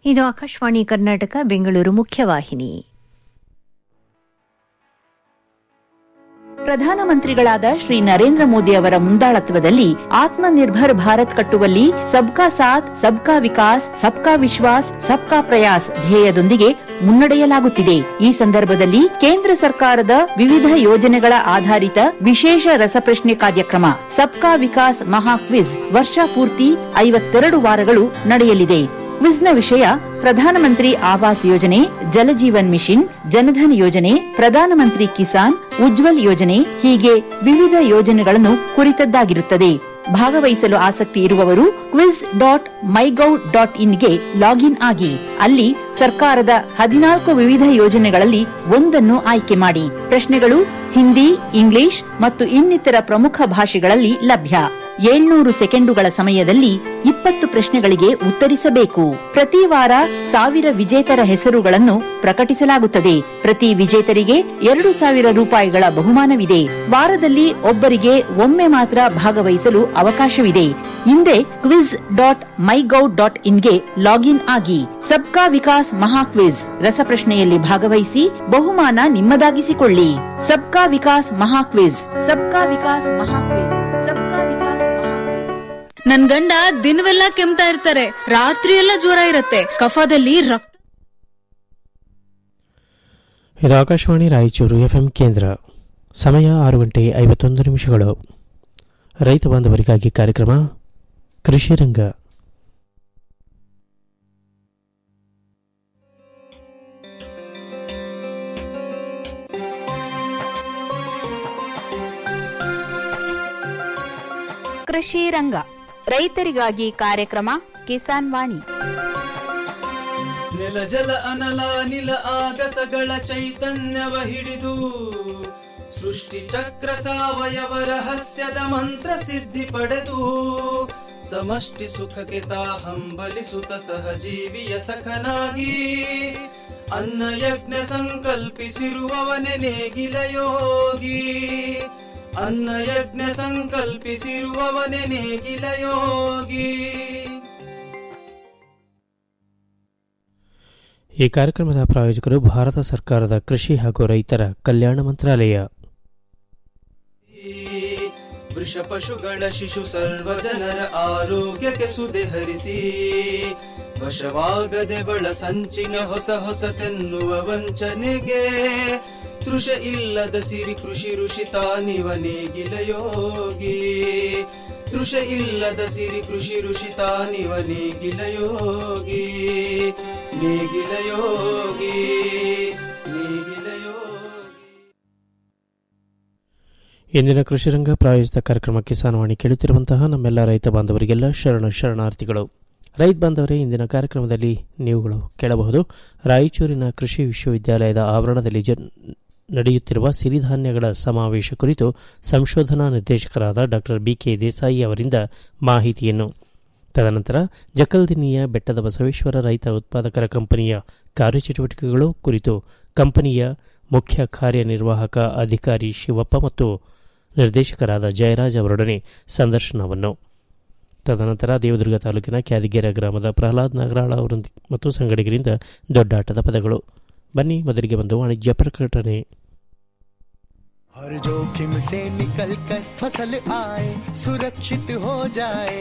ಇದು ಆಕಾಶವಾಣಿ ಕರ್ನಾಟಕ ಬೆಂಗಳೂರು ಮುಖ್ಯವಾಹಿನಿ ಪ್ರಧಾನಮಂತ್ರಿಗಳಾದ ಶ್ರೀ ನರೇಂದ್ರ ಮೋದಿ ಅವರ ಮುಂದಾಳತ್ವದಲ್ಲಿ ಆತ್ಮನಿರ್ಭರ್ ಭಾರತ್ ಕಟ್ಟುವಲ್ಲಿ ಸಬ್ಕಾ ಸಾಥ್ ಸಬ್ಕಾ ವಿಕಾಸ್ ಸಬ್ಕಾ ವಿಶ್ವಾಸ್ ಸಬ್ಕಾ ಪ್ರಯಾಸ್ ಧ್ಯೇಯದೊಂದಿಗೆ ಮುನ್ನಡೆಯಲಾಗುತ್ತಿದೆ ಈ ಸಂದರ್ಭದಲ್ಲಿ ಕೇಂದ್ರ ಸರ್ಕಾರದ ವಿವಿಧ ಯೋಜನೆಗಳ ಆಧಾರಿತ ವಿಶೇಷ ರಸಪ್ರಶ್ನೆ ಕಾರ್ಯಕ್ರಮ ಸಬ್ಕಾ ವಿಕಾಸ್ ಮಹಾ ಕ್ವಿಜ್ ವರ್ಷ ಪೂರ್ತಿ ಐವತ್ತೆರಡು ವಾರಗಳು ನಡೆಯಲಿದೆ ಕ್ವಿಜ್ನ ವಿಷಯ ಪ್ರಧಾನಮಂತ್ರಿ ಆವಾಸ್ ಯೋಜನೆ ಜಲಜೀವನ್ ಮಿಷನ್ ಜನಧನ್ ಯೋಜನೆ ಪ್ರಧಾನಮಂತ್ರಿ ಕಿಸಾನ್ ಉಜ್ವಲ್ ಯೋಜನೆ ಹೀಗೆ ವಿವಿಧ ಯೋಜನೆಗಳನ್ನು ಕುರಿತದ್ದಾಗಿರುತ್ತದೆ ಭಾಗವಹಿಸಲು ಆಸಕ್ತಿ ಇರುವವರು ಕ್ವಿಜ್ ಡಾಟ್ ಮೈಗೌ ಡಾಟ್ ಇನ್ಗೆ ಲಾಗಿನ್ ಆಗಿ ಅಲ್ಲಿ ಸರ್ಕಾರದ ಹದಿನಾಲ್ಕು ವಿವಿಧ ಯೋಜನೆಗಳಲ್ಲಿ ಒಂದನ್ನು ಆಯ್ಕೆ ಮಾಡಿ ಪ್ರಶ್ನೆಗಳು ಹಿಂದಿ ಇಂಗ್ಲಿಷ್ ಮತ್ತು ಇನ್ನಿತರ ಪ್ರಮುಖ ಭಾಷೆಗಳಲ್ಲಿ ಲಭ್ಯ ಏಳ್ನೂರು ಸೆಕೆಂಡುಗಳ ಸಮಯದಲ್ಲಿ ಇಪ್ಪತ್ತು ಪ್ರಶ್ನೆಗಳಿಗೆ ಉತ್ತರಿಸಬೇಕು ಪ್ರತಿ ವಾರ ಸಾವಿರ ವಿಜೇತರ ಹೆಸರುಗಳನ್ನು ಪ್ರಕಟಿಸಲಾಗುತ್ತದೆ ಪ್ರತಿ ವಿಜೇತರಿಗೆ ಎರಡು ಸಾವಿರ ರೂಪಾಯಿಗಳ ಬಹುಮಾನವಿದೆ ವಾರದಲ್ಲಿ ಒಬ್ಬರಿಗೆ ಒಮ್ಮೆ ಮಾತ್ರ ಭಾಗವಹಿಸಲು ಅವಕಾಶವಿದೆ ಹಿಂದೆ ಕ್ವಿಜ್ ಡಾಟ್ ಮೈಗೌ ಡಾಟ್ ಇನ್ಗೆ ಲಾಗಿನ್ ಆಗಿ ಸಬ್ಕಾ ವಿಕಾಸ್ ಮಹಾ ಕ್ವಿಜ್ ರಸಪ್ರಶ್ನೆಯಲ್ಲಿ ಭಾಗವಹಿಸಿ ಬಹುಮಾನ ನಿಮ್ಮದಾಗಿಸಿಕೊಳ್ಳಿ ಸಬ್ಕಾ ವಿಕಾಸ್ ಮಹಾ ಕ್ವಿಜ್ ಸಬ್ಕಾ ವಿಕಾಸ್ ಮಹಾ ಕ್ವಿಜ್ ಸಬ್ಕಾ ವಿಕಾಸ್ ಮಹಾ ಕ್ವಿಜ್ ನನ್ ಗಂಡ ದಿನವೆಲ್ಲ ಕೆಮ್ತಾ ಇರ್ತಾರೆ ರಾತ್ರಿ ಎಲ್ಲ ಜ್ವರ ಇರತ್ತೆ ಕಫದಲ್ಲಿ ರಕ್ತ ಇದು ಆಕಾಶವಾಣಿ ರಾಯಚೂರು ಎಫ್ಎಂ ಕೇಂದ್ರ ಸಮಯ ಆರು ಗಂಟೆ ಐವತ್ತೊಂದು ನಿಮಿಷಗಳು ರೈತ ಬಾಂಧವರಿಗಾಗಿ ಕಾರ್ಯಕ್ರಮ ಕೃಷಿ ರಂಗ ಕೃಷಿ ರಂಗ ರೈತರಿಗಾಗಿ ಕಾರ್ಯಕ್ರಮ ಕಿಸಾನ್ ವಾಣಿ ನೆಲ ಜಲ ಅನಲ ನಿಲ ಆಗಸಗಳ ಚೈತನ್ಯವ ಹಿಡಿದು ಸೃಷ್ಟಿ ಚಕ್ರ ಸಾವಯವ ರಹಸ್ಯದ ಮಂತ್ರ ಸಿದ್ಧಿ ಪಡೆದು ಸಮಷ್ಟಿ ಸುಖಕ್ಕೆ ತಾ ಹಂಬಲಿಸುತ್ತ ಸಹಜೀವಿಯ ಸಖನಾಗಿ ಅನ್ನ ಯಜ್ಞ ಸಂಕಲ್ಪಿಸಿರುವವನೆ ನೇಗಿಲ ಯೋಗಿ ಅನ್ನ ಯಜ್ಞ ಸಂಕಲ್ಪಿಸಿರುವವನೆ ನೇಗಿಲ ಯೋಗಿ ಈ ಕಾರ್ಯಕ್ರಮದ ಪ್ರಾಯೋಜಕರು ಭಾರತ ಸರ್ಕಾರದ ಕೃಷಿ ಹಾಗೂ ರೈತರ ಕಲ್ಯಾಣ ಮಂತ್ರಾಲಯ ವೃಷ ಪಶುಗಳ ಶಿಶು ಸರ್ವ ಜನರ ಆರೋಗ್ಯಕ್ಕೆ ಸುದೆ ಹರಿಸಿ ವಶವಾಗದೆ ಬಳ ಸಂಚಿನ ಹೊಸ ಹೊಸತೆನ್ನುವ ವಂಚನೆಗೆ ತೃಷ ಇಲ್ಲದ ಸಿರಿ ಕೃಷಿ ಋಷಿ ತಾನಿವ ನೇಗಿಲ ಯೋಗಿ ತೃಷ ಇಲ್ಲದ ಸಿರಿ ಕೃಷಿ ಋಷಿ ತಾನಿವ ನೇಗಿಲ ಯೋಗಿ ನೇಗಿಲ ಯೋಗಿ ನೇಗಿಲ ಯೋಗಿ ಇಂದಿನ ಕೃಷಿ ರಂಗ ಪ್ರಾಯೋಜಿತ ಕಾರ್ಯಕ್ರಮ ಕಿಸಾನ್ ವಾಣಿ ಕೇಳುತ್ತಿರುವಂತಹ ನಮ್ಮೆಲ್ಲ ರೈತ ಬಾಂಧವರಿಗೆಲ್ಲ ಶರಣ ಶರಣಾರ್ಥಿಗಳು ರೈತ ಬಾಂಧವರೇ ಇಂದಿನ ಕಾರ್ಯಕ್ರಮದಲ್ಲಿ ನೀವುಗಳು ಕೇಳಬಹುದು ರಾಯಚೂರಿನ ಕೃಷಿ ವಿಶ್ವವಿದ್ಯಾಲಯದ ಆವರಣದಲ್ಲಿ ಜ ನಡೆಯುತ್ತಿರುವ ಸಿರಿಧಾನ್ಯಗಳ ಸಮಾವೇಶ ಕುರಿತು ಸಂಶೋಧನಾ ನಿರ್ದೇಶಕರಾದ ಡಾಕ್ಟರ್ ಬಿಕೆ ದೇಸಾಯಿ ಅವರಿಂದ ಮಾಹಿತಿಯನ್ನು ತದನಂತರ ಜಕಲ್ದಿನಿಯ ಬೆಟ್ಟದ ಬಸವೇಶ್ವರ ರೈತ ಉತ್ಪಾದಕರ ಕಂಪನಿಯ ಕಾರ್ಯಚಟುವಟಿಕೆಗಳು ಕುರಿತು ಕಂಪನಿಯ ಮುಖ್ಯ ಕಾರ್ಯನಿರ್ವಾಹಕ ಅಧಿಕಾರಿ ಶಿವಪ್ಪ ಮತ್ತು ನಿರ್ದೇಶಕರಾದ ಜಯರಾಜ್ ಅವರೊಡನೆ ಸಂದರ್ಶನವನ್ನು ತದನಂತರ ದೇವದುರ್ಗ ತಾಲೂಕಿನ ಕ್ಯಾದಿಗೆರೆ ಗ್ರಾಮದ ಪ್ರಹ್ಲಾದ್ ನಾಗರಾಳ ಅವರೊಂದಿಗೆ ಮತ್ತು ಸಂಗಡಿಗರಿಂದ ದೊಡ್ಡಾಟದ ಪದಗಳು ಬನ್ನಿ ಮೊದಲಿಗೆ ಬಂದು ವಾಣಿಜ್ಯ ಪ್ರಕಟಣೆ हर जोखिम से निकल कर फसल आए सुरक्षित हो जाए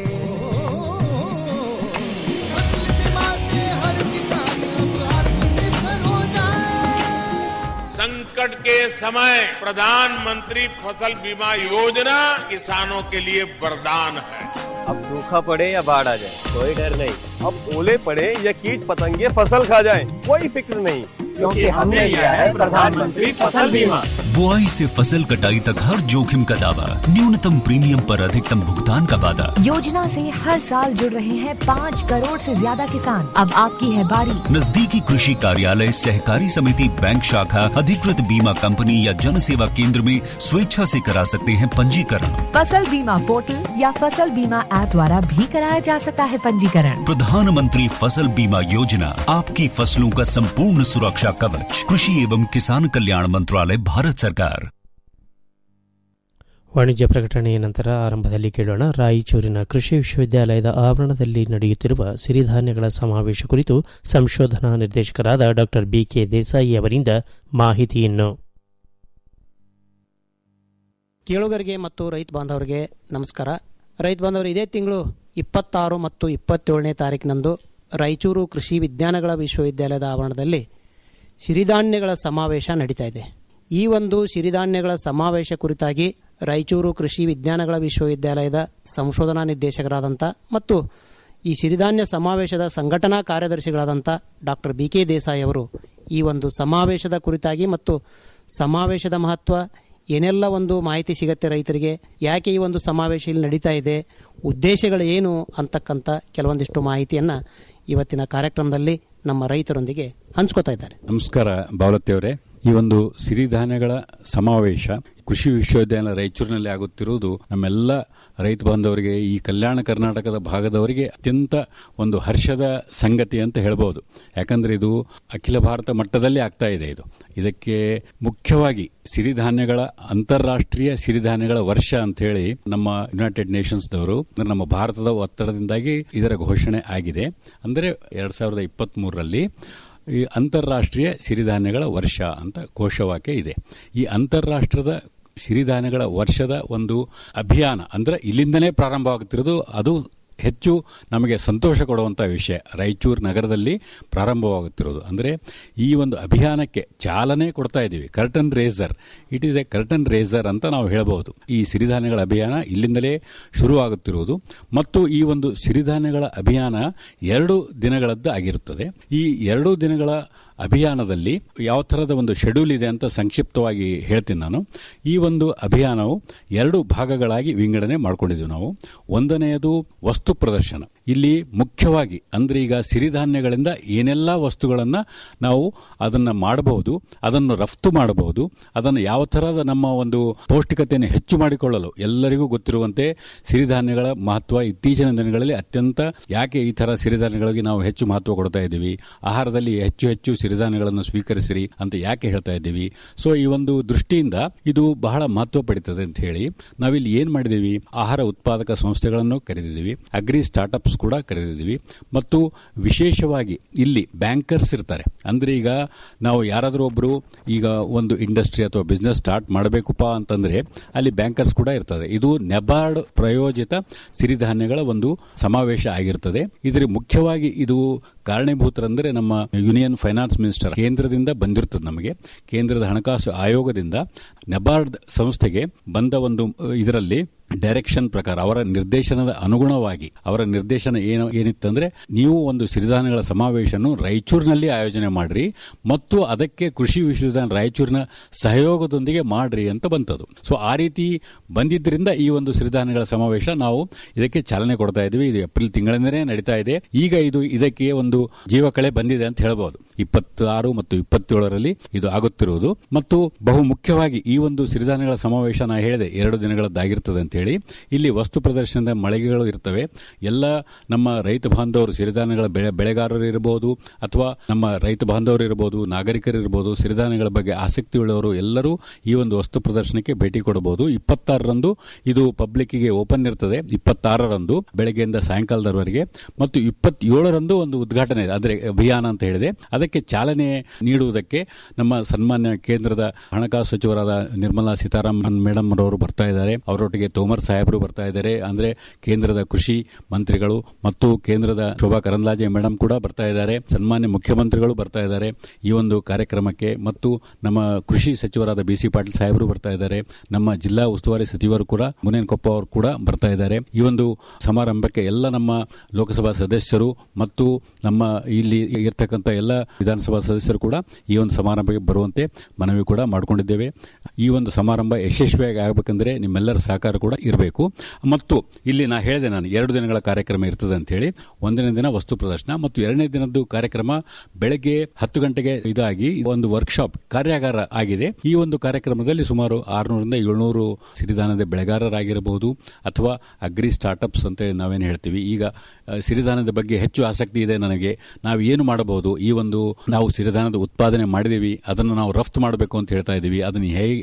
फसल बीमा से हर किसान अब आत्मनिर्भर हो जाए संकट के समय प्रधानमंत्री फसल बीमा योजना किसानों के लिए वरदान है अब सूखा पड़े या बाढ़ आ जाए कोई डर नहीं अब ओले पड़े या कीट पतंगे फसल खा जाए कोई फिक्र नहीं क्योंकि हमने लिया है प्रधानमंत्री फसल बीमा बुआई से फसल कटाई तक हर जोखिम का दावा न्यूनतम प्रीमियम पर अधिकतम भुगतान का वादा योजना से हर साल जुड़ रहे हैं पाँच करोड़ से ज्यादा किसान अब आपकी है बारी नजदीकी कृषि कार्यालय सहकारी समिति बैंक शाखा अधिकृत बीमा कंपनी या जन सेवा केंद्र में स्वेच्छा से करा सकते हैं पंजीकरण फसल बीमा पोर्टल या फसल बीमा ऐप द्वारा भी कराया जा सकता है पंजीकरण प्रधानमंत्री फसल बीमा योजना आपकी फसलों का संपूर्ण सुरक्षा कवच कृषि एवं किसान कल्याण मंत्रालय भारत सरकार ವಾಣಿಜ್ಯ ಪ್ರಕಟಣೆಯ ನಂತರ ಆರಂಭದಲ್ಲಿ ಕೇಳೋಣ ರಾಯಚೂರಿನ ಕೃಷಿ ವಿಶ್ವವಿದ್ಯಾಲಯದ ಆವರಣದಲ್ಲಿ ನಡೆಯುತ್ತಿರುವ ಸಿರಿಧಾನ್ಯಗಳ ಸಮಾವೇಶ ಕುರಿತು ಸಂಶೋಧನಾ ನಿರ್ದೇಶಕರಾದ ಡಾಕ್ಟರ್ ಬಿಕೆ ದೇಸಾಯಿ ಅವರಿಂದ ಮಾಹಿತಿಯನ್ನು ಕೇಳುಗರಿಗೆ ಮತ್ತು ರೈತ ಬಾಂಧವರಿಗೆ ನಮಸ್ಕಾರ ರೈತ ಬಾಂಧವರು ಇದೇ ತಿಂಗಳು ಇಪ್ಪತ್ತಾರು ಮತ್ತು ಇಪ್ಪತ್ತೇಳನೇ ತಾರೀಕಿನಂದು ರಾಯಚೂರು ಕೃಷಿ ವಿಜ್ಞಾನಗಳ ವಿಶ್ವವಿದ್ಯಾಲಯದ ಆವರಣದಲ್ಲಿ ಸಿರಿಧಾನ್ಯಗಳ ಸಮಾವೇಶ ನಡೀತಾ ಇದೆ ಈ ಒಂದು ಸಿರಿಧಾನ್ಯಗಳ ಸಮಾವೇಶ ಕುರಿತಾಗಿ ರಾಯಚೂರು ಕೃಷಿ ವಿಜ್ಞಾನಗಳ ವಿಶ್ವವಿದ್ಯಾಲಯದ ಸಂಶೋಧನಾ ನಿರ್ದೇಶಕರಾದಂಥ ಮತ್ತು ಈ ಸಿರಿಧಾನ್ಯ ಸಮಾವೇಶದ ಸಂಘಟನಾ ಕಾರ್ಯದರ್ಶಿಗಳಾದಂಥ ಡಾಕ್ಟರ್ ಬಿ ಕೆ ದೇಸಾಯಿ ಅವರು ಈ ಒಂದು ಸಮಾವೇಶದ ಕುರಿತಾಗಿ ಮತ್ತು ಸಮಾವೇಶದ ಮಹತ್ವ ಏನೆಲ್ಲ ಒಂದು ಮಾಹಿತಿ ಸಿಗತ್ತೆ ರೈತರಿಗೆ ಯಾಕೆ ಈ ಒಂದು ಸಮಾವೇಶ ಇಲ್ಲಿ ನಡೀತಾ ಇದೆ ಉದ್ದೇಶಗಳು ಏನು ಅಂತಕ್ಕಂಥ ಕೆಲವೊಂದಿಷ್ಟು ಮಾಹಿತಿಯನ್ನು ಇವತ್ತಿನ ಕಾರ್ಯಕ್ರಮದಲ್ಲಿ ನಮ್ಮ ರೈತರೊಂದಿಗೆ ಹಂಚ್ಕೋತಾ ಇದ್ದಾರೆ ನಮಸ್ಕಾರ ಬಾವಲತ್ತಿ ಅವರೇ ಈ ಒಂದು ಸಿರಿಧಾನ್ಯಗಳ ಸಮಾವೇಶ ಕೃಷಿ ವಿಶ್ವವಿದ್ಯಾಲಯ ರಾಯಚೂರಿನಲ್ಲಿ ಆಗುತ್ತಿರುವುದು ನಮ್ಮೆಲ್ಲ ರೈತ ಬಾಂಧವರಿಗೆ ಈ ಕಲ್ಯಾಣ ಕರ್ನಾಟಕದ ಭಾಗದವರಿಗೆ ಅತ್ಯಂತ ಒಂದು ಹರ್ಷದ ಸಂಗತಿ ಅಂತ ಹೇಳ್ಬೋದು ಯಾಕಂದ್ರೆ ಇದು ಅಖಿಲ ಭಾರತ ಮಟ್ಟದಲ್ಲಿ ಆಗ್ತಾ ಇದೆ ಇದು ಇದಕ್ಕೆ ಮುಖ್ಯವಾಗಿ ಸಿರಿಧಾನ್ಯಗಳ ಅಂತಾರಾಷ್ಟ್ರೀಯ ಸಿರಿಧಾನ್ಯಗಳ ವರ್ಷ ಅಂತ ಹೇಳಿ ನಮ್ಮ ಯುನೈಟೆಡ್ ನೇಷನ್ಸ್ದವರು ನಮ್ಮ ಭಾರತದ ಒತ್ತಡದಿಂದಾಗಿ ಇದರ ಘೋಷಣೆ ಆಗಿದೆ ಅಂದರೆ ಎರಡ್ ಸಾವಿರದ ಇಪ್ಪತ್ತ್ ಮೂರರಲ್ಲಿ ಈ ಅಂತಾರಾಷ್ಟ್ರೀಯ ಸಿರಿಧಾನ್ಯಗಳ ವರ್ಷ ಅಂತ ಘೋಷವಾಕ್ಯ ಇದೆ ಈ ಅಂತಾರಾಷ್ಟ್ರದ ಸಿರಿಧಾನ್ಯಗಳ ವರ್ಷದ ಒಂದು ಅಭಿಯಾನ ಅಂದ್ರೆ ಇಲ್ಲಿಂದನೇ ಪ್ರಾರಂಭವಾಗುತ್ತಿರೋದು ಅದು ಹೆಚ್ಚು ನಮಗೆ ಸಂತೋಷ ಕೊಡುವಂಥ ವಿಷಯ ರಾಯಚೂರು ನಗರದಲ್ಲಿ ಪ್ರಾರಂಭವಾಗುತ್ತಿರೋದು ಅಂದರೆ ಈ ಒಂದು ಅಭಿಯಾನಕ್ಕೆ ಚಾಲನೆ ಕೊಡ್ತಾ ಇದ್ದೀವಿ curtain raiser it is a curtain raiser ಅಂತ ನಾವು ಹೇಳಬಹುದು ಈ ಸಿರಿಧಾನ್ಯಗಳ ಅಭಿಯಾನ ಇಲ್ಲಿಂದಲೇ ಶುರುವಾಗುತ್ತಿರುವುದು ಮತ್ತು ಈ ಒಂದು ಸಿರಿಧಾನ್ಯಗಳ ಅಭಿಯಾನ ಎರಡು ದಿನಗಳದ್ದು ಆಗಿರುತ್ತದೆ ಈ ಎರಡು ದಿನಗಳ ಅಭಿಯಾನದಲ್ಲಿ ಯಾವ ಥರದ ಒಂದು ಶೆಡ್ಯೂಲ್ ಇದೆ ಅಂತ ಸಂಕ್ಷಿಪ್ತವಾಗಿ ಹೇಳ್ತೀನಿ ನಾನು ಈ ಒಂದು ಅಭಿಯಾನವು ಎರಡು ಭಾಗಗಳಾಗಿ ವಿಂಗಡಣೆ ಮಾಡ್ಕೊಂಡಿದ್ದೀವಿ ನಾವು ಒಂದನೆಯದು ವಸ್ತು ಪ್ರದರ್ಶನ ಇಲ್ಲಿ ಮುಖ್ಯವಾಗಿ ಅಂದ್ರೆ ಈಗ ಸಿರಿಧಾನ್ಯಗಳಿಂದ ಏನೆಲ್ಲ ವಸ್ತುಗಳನ್ನ ನಾವು ಅದನ್ನ ಮಾಡಬಹುದು ಅದನ್ನು ರಫ್ತು ಮಾಡಬಹುದು ಅದನ್ನು ಯಾವ ತರಹದ ನಮ್ಮ ಒಂದು ಪೌಷ್ಟಿಕತೆಯನ್ನು ಹೆಚ್ಚು ಮಾಡಿಕೊಳ್ಳಲು ಎಲ್ಲರಿಗೂ ಗೊತ್ತಿರುವಂತೆ ಸಿರಿಧಾನ್ಯಗಳ ಮಹತ್ವ ಇತ್ತೀಚಿನ ದಿನಗಳಲ್ಲಿ ಅತ್ಯಂತ ಯಾಕೆ ಈ ತರ ಸಿರಿಧಾನ್ಯಗಳಿಗೆ ನಾವು ಹೆಚ್ಚು ಮಹತ್ವ ಕೊಡ್ತಾ ಇದ್ದೀವಿ ಆಹಾರದಲ್ಲಿ ಹೆಚ್ಚು ಹೆಚ್ಚು ಸಿರಿಧಾನ್ಯಗಳನ್ನು ಸ್ವೀಕರಿಸಿರಿ ಅಂತ ಯಾಕೆ ಹೇಳ್ತಾ ಇದ್ದೀವಿ ಸೊ ಈ ಒಂದು ದೃಷ್ಟಿಯಿಂದ ಇದು ಬಹಳ ಮಹತ್ವ ಪಡಿತದೆ ಅಂತ ಹೇಳಿ ನಾವಿಲ್ಲಿ ಏನ್ ಮಾಡಿದೀವಿ ಆಹಾರ ಉತ್ಪಾದಕ ಸಂಸ್ಥೆಗಳನ್ನು ಕರೆದಿದ್ದೀವಿ ಅಗ್ರಿ ಸ್ಟಾರ್ಟ್ಅಪ್ಸ್ ಕೂಡ ಕರೆದಿದ್ದೀವಿ ಮತ್ತು ವಿಶೇಷವಾಗಿ ಇಲ್ಲಿ ಬ್ಯಾಂಕರ್ಸ್ ಇರ್ತಾರೆ ಅಂದ್ರೆ ಈಗ ನಾವು ಯಾರಾದರೂ ಒಬ್ರು ಈಗ ಒಂದು ಇಂಡಸ್ಟ್ರಿ ಅಥವಾ ಬಿಸ್ನೆಸ್ ಸ್ಟಾರ್ಟ್ ಮಾಡಬೇಕಪ್ಪ ಅಂತಂದ್ರೆ ಅಲ್ಲಿ ಬ್ಯಾಂಕರ್ಸ್ ಕೂಡ ಇರ್ತದೆ ಇದು ನೆಬಾರ್ಡ್ ಪ್ರಯೋಜಿತ ಸಿರಿಧಾನ್ಯಗಳ ಒಂದು ಸಮಾವೇಶ ಆಗಿರ್ತದೆ ಇದ್ರ ಮುಖ್ಯವಾಗಿ ಇದು ಕಾರಣೀಭೂತರಂದ್ರೆ ನಮ್ಮ ಯೂನಿಯನ್ ಫೈನಾನ್ಸ್ ಮಿನಿಸ್ಟರ್ ಕೇಂದ್ರದಿಂದ ಬಂದಿರ್ತದೆ ನಮಗೆ ಕೇಂದ್ರದ ಹಣಕಾಸು ಆಯೋಗದಿಂದ ನೆಬಾರ್ಡ್ ಸಂಸ್ಥೆಗೆ ಬಂದ ಒಂದು ಇದರಲ್ಲಿ ಡೈರೆಕ್ಷನ್ ಪ್ರಕಾರ ಅವರ ನಿರ್ದೇಶನದ ಅನುಗುಣವಾಗಿ ಅವರ ನಿರ್ದೇಶನ ಏನು ಏನಿತ್ತಂದ್ರೆ ನೀವು ಒಂದು ಸಿರಿಧಾನ್ಯಗಳ ಸಮಾವೇಶನ ರಾಯಚೂರಿನಲ್ಲಿ ಆಯೋಜನೆ ಮಾಡ್ರಿ ಮತ್ತು ಅದಕ್ಕೆ ಕೃಷಿ ವಿಶ್ವವಿದ್ಯಾಲಯ ರಾಯಚೂರಿನ ಸಹಯೋಗದೊಂದಿಗೆ ಮಾಡ್ರಿ ಅಂತ ಬಂತದು ಸೊ ಆ ರೀತಿ ಬಂದಿದ್ದರಿಂದ ಈ ಒಂದು ಸಿರಿಧಾನ್ಯಗಳ ಸಮಾವೇಶ ನಾವು ಇದಕ್ಕೆ ಚಾಲನೆ ಕೊಡ್ತಾ ಇದ್ವಿ ಇದು ಏಪ್ರಿಲ್ ತಿಂಗಳಿಂದನೇ ನಡೀತಾ ಇದೆ ಈಗ ಇದು ಇದಕ್ಕೆ ಒಂದು ಜೀವಕಳೆ ಬಂದಿದೆ ಅಂತ ಹೇಳ್ಬೋದು ಇಪ್ಪತ್ತಾರು ಮತ್ತು ಇಪ್ಪತ್ತೇಳರಲ್ಲಿ ಇದು ಆಗುತ್ತಿರುವುದು ಮತ್ತು ಬಹು ಮುಖ್ಯವಾಗಿ ಈ ಒಂದು ಸಿರಿಧಾನ್ಯಗಳ ಸಮಾವೇಶ ನಾ ಹೇಳಿದೆ ಎರಡು ದಿನಗಳದ್ದಾಗಿರ್ತದೆ ಅಂತ ಹೇಳಿ ಇಲ್ಲಿ ವಸ್ತು ಪ್ರದರ್ಶನದ ಮಳಿಗೆಗಳು ಇರ್ತವೆ ಎಲ್ಲ ನಮ್ಮ ರೈತ ಬಾಂಧವರು ಸಿರಿಧಾನ್ಯಗಳ ಬೆಳೆ ಬೆಳೆಗಾರರು ಇರಬಹುದು ಅಥವಾ ನಮ್ಮ ರೈತ ಬಾಂಧವರು ಇರಬಹುದು ನಾಗರಿಕರು ಇರಬಹುದು ಸಿರಿಧಾನ್ಯಗಳ ಬಗ್ಗೆ ಆಸಕ್ತಿ ಉಳ್ಳವರು ಎಲ್ಲರೂ ಈ ಒಂದು ವಸ್ತು ಪ್ರದರ್ಶನಕ್ಕೆ ಭೇಟಿ ಕೊಡಬಹುದು ಇಪ್ಪತ್ತಾರರಂದು ಇದು ಪಬ್ಲಿಕ್ಗೆ ಓಪನ್ ಇರ್ತದೆ ಇಪ್ಪತ್ತಾರರಂದು ಬೆಳಗ್ಗೆಯಿಂದ ಸಾಯಂಕಾಲದವರೆಗೆ ಮತ್ತು ಇಪ್ಪತ್ತೇಳರಂದು ಒಂದು ಉದ್ಘಾಟನೆ ಇದೆ ಅಂದ್ರೆ ಅಭಿಯಾನ ಅಂತ ಹೇಳಿದೆ ಅದಕ್ಕೆ ಚಾಲನೆ ನೀಡುವುದಕ್ಕೆ ನಮ್ಮ ಸನ್ಮಾನ್ಯ ಕೇಂದ್ರದ ಹಣಕಾಸು ಸಚಿವರಾದ ನಿರ್ಮಲಾ ಸೀತಾರಾಮನ್ ಮೇಡಮ್ ಅವರು ಬರ್ತಾ ಇದ್ದಾರೆ ಅವರೊಟ್ಟಿಗೆ ತೋಮರ್ ಸಾಹೇಬರು ಬರ್ತಾ ಇದ್ದಾರೆ ಅಂದ್ರೆ ಕೇಂದ್ರದ ಕೃಷಿ ಮಂತ್ರಿಗಳು ಮತ್ತು ಕೇಂದ್ರದ ಶೋಭಾ ಕರಂದ್ಲಾಜೆ ಮೇಡಮ್ ಕೂಡ ಬರ್ತಾ ಇದ್ದಾರೆ ಸನ್ಮಾನ್ಯ ಮುಖ್ಯಮಂತ್ರಿಗಳು ಬರ್ತಾ ಇದ್ದಾರೆ ಈ ಒಂದು ಕಾರ್ಯಕ್ರಮಕ್ಕೆ ಮತ್ತು ನಮ್ಮ ಕೃಷಿ ಸಚಿವರಾದ ಬಿ ಸಿ ಪಾಟೀಲ್ ಸಾಹೇಬರು ಬರ್ತಾ ಇದ್ದಾರೆ ನಮ್ಮ ಜಿಲ್ಲಾ ಉಸ್ತುವಾರಿ ಸಚಿವರು ಕೂಡ ಮುನೇನ್ ಕೊಪ್ಪ ಅವರು ಕೂಡ ಬರ್ತಾ ಇದ್ದಾರೆ ಈ ಒಂದು ಸಮಾರಂಭಕ್ಕೆ ಎಲ್ಲ ನಮ್ಮ ಲೋಕಸಭಾ ಸದಸ್ಯರು ಮತ್ತು ನಮ್ಮ ಇಲ್ಲಿ ಇರ್ತಕ್ಕಂಥ ಎಲ್ಲ ವಿಧಾನಸಭಾ ಸದಸ್ಯರು ಕೂಡ ಈ ಒಂದು ಸಮಾರಂಭಕ್ಕೆ ಬರುವಂತೆ ಮನವಿ ಕೂಡ ಮಾಡಿಕೊಂಡಿದ್ದೇವೆ ಈ ಒಂದು ಸಮಾರಂಭ ಯಶಸ್ವಿಯಾಗಿ ಆಗಬೇಕಂದ್ರೆ ನಿಮ್ಮೆಲ್ಲರ ಸಹಕಾರ ಕೂಡ ಇರಬೇಕು ಮತ್ತು ಇಲ್ಲಿ ನಾ ಹೇಳಿದೆ ನಾನು ಎರಡು ದಿನಗಳ ಕಾರ್ಯಕ್ರಮ ಇರ್ತದೆ ಅಂತ ಹೇಳಿ ಒಂದನೇ ದಿನ ವಸ್ತು ಪ್ರದರ್ಶನ ಮತ್ತು ಎರಡನೇ ದಿನದ್ದು ಕಾರ್ಯಕ್ರಮ ಬೆಳಗ್ಗೆ ಹತ್ತು ಗಂಟೆಗೆ ಇದಾಗಿ ಒಂದು ವರ್ಕ್ಶಾಪ್ ಕಾರ್ಯಾಗಾರ ಆಗಿದೆ ಈ ಒಂದು ಕಾರ್ಯಕ್ರಮದಲ್ಲಿ ಸುಮಾರು ಆರುನೂರಿಂದ ಏಳ್ನೂರು ಸಿರಿಧಾನ್ಯದ ಬೆಳೆಗಾರರಾಗಿರಬಹುದು ಅಥವಾ ಅಗ್ರಿ ಸ್ಟಾರ್ಟ್ಅಪ್ಸ್ ಅಂತ ಹೇಳಿ ನಾವೇನು ಹೇಳ್ತೀವಿ ಈಗ ಅಹ್, ಸಿರಿಧಾನ್ಯದ ಬಗ್ಗೆ ಹೆಚ್ಚು ಆಸಕ್ತಿ ಇದೆ ನನಗೆ ನಾವು ಏನು ಮಾಡಬಹುದು ಈ ಒಂದು ನಾವು ಸಿರಿಧಾನ್ಯದ ಉತ್ಪಾದನೆ ಮಾಡಿದೀವಿ ಅದನ್ನು ನಾವು ರಫ್ತು ಮಾಡಬೇಕು ಅಂತ ಹೇಳ್ತಾ ಇದ್ದೀವಿ ಅದನ್ನು ಹೇಗೆ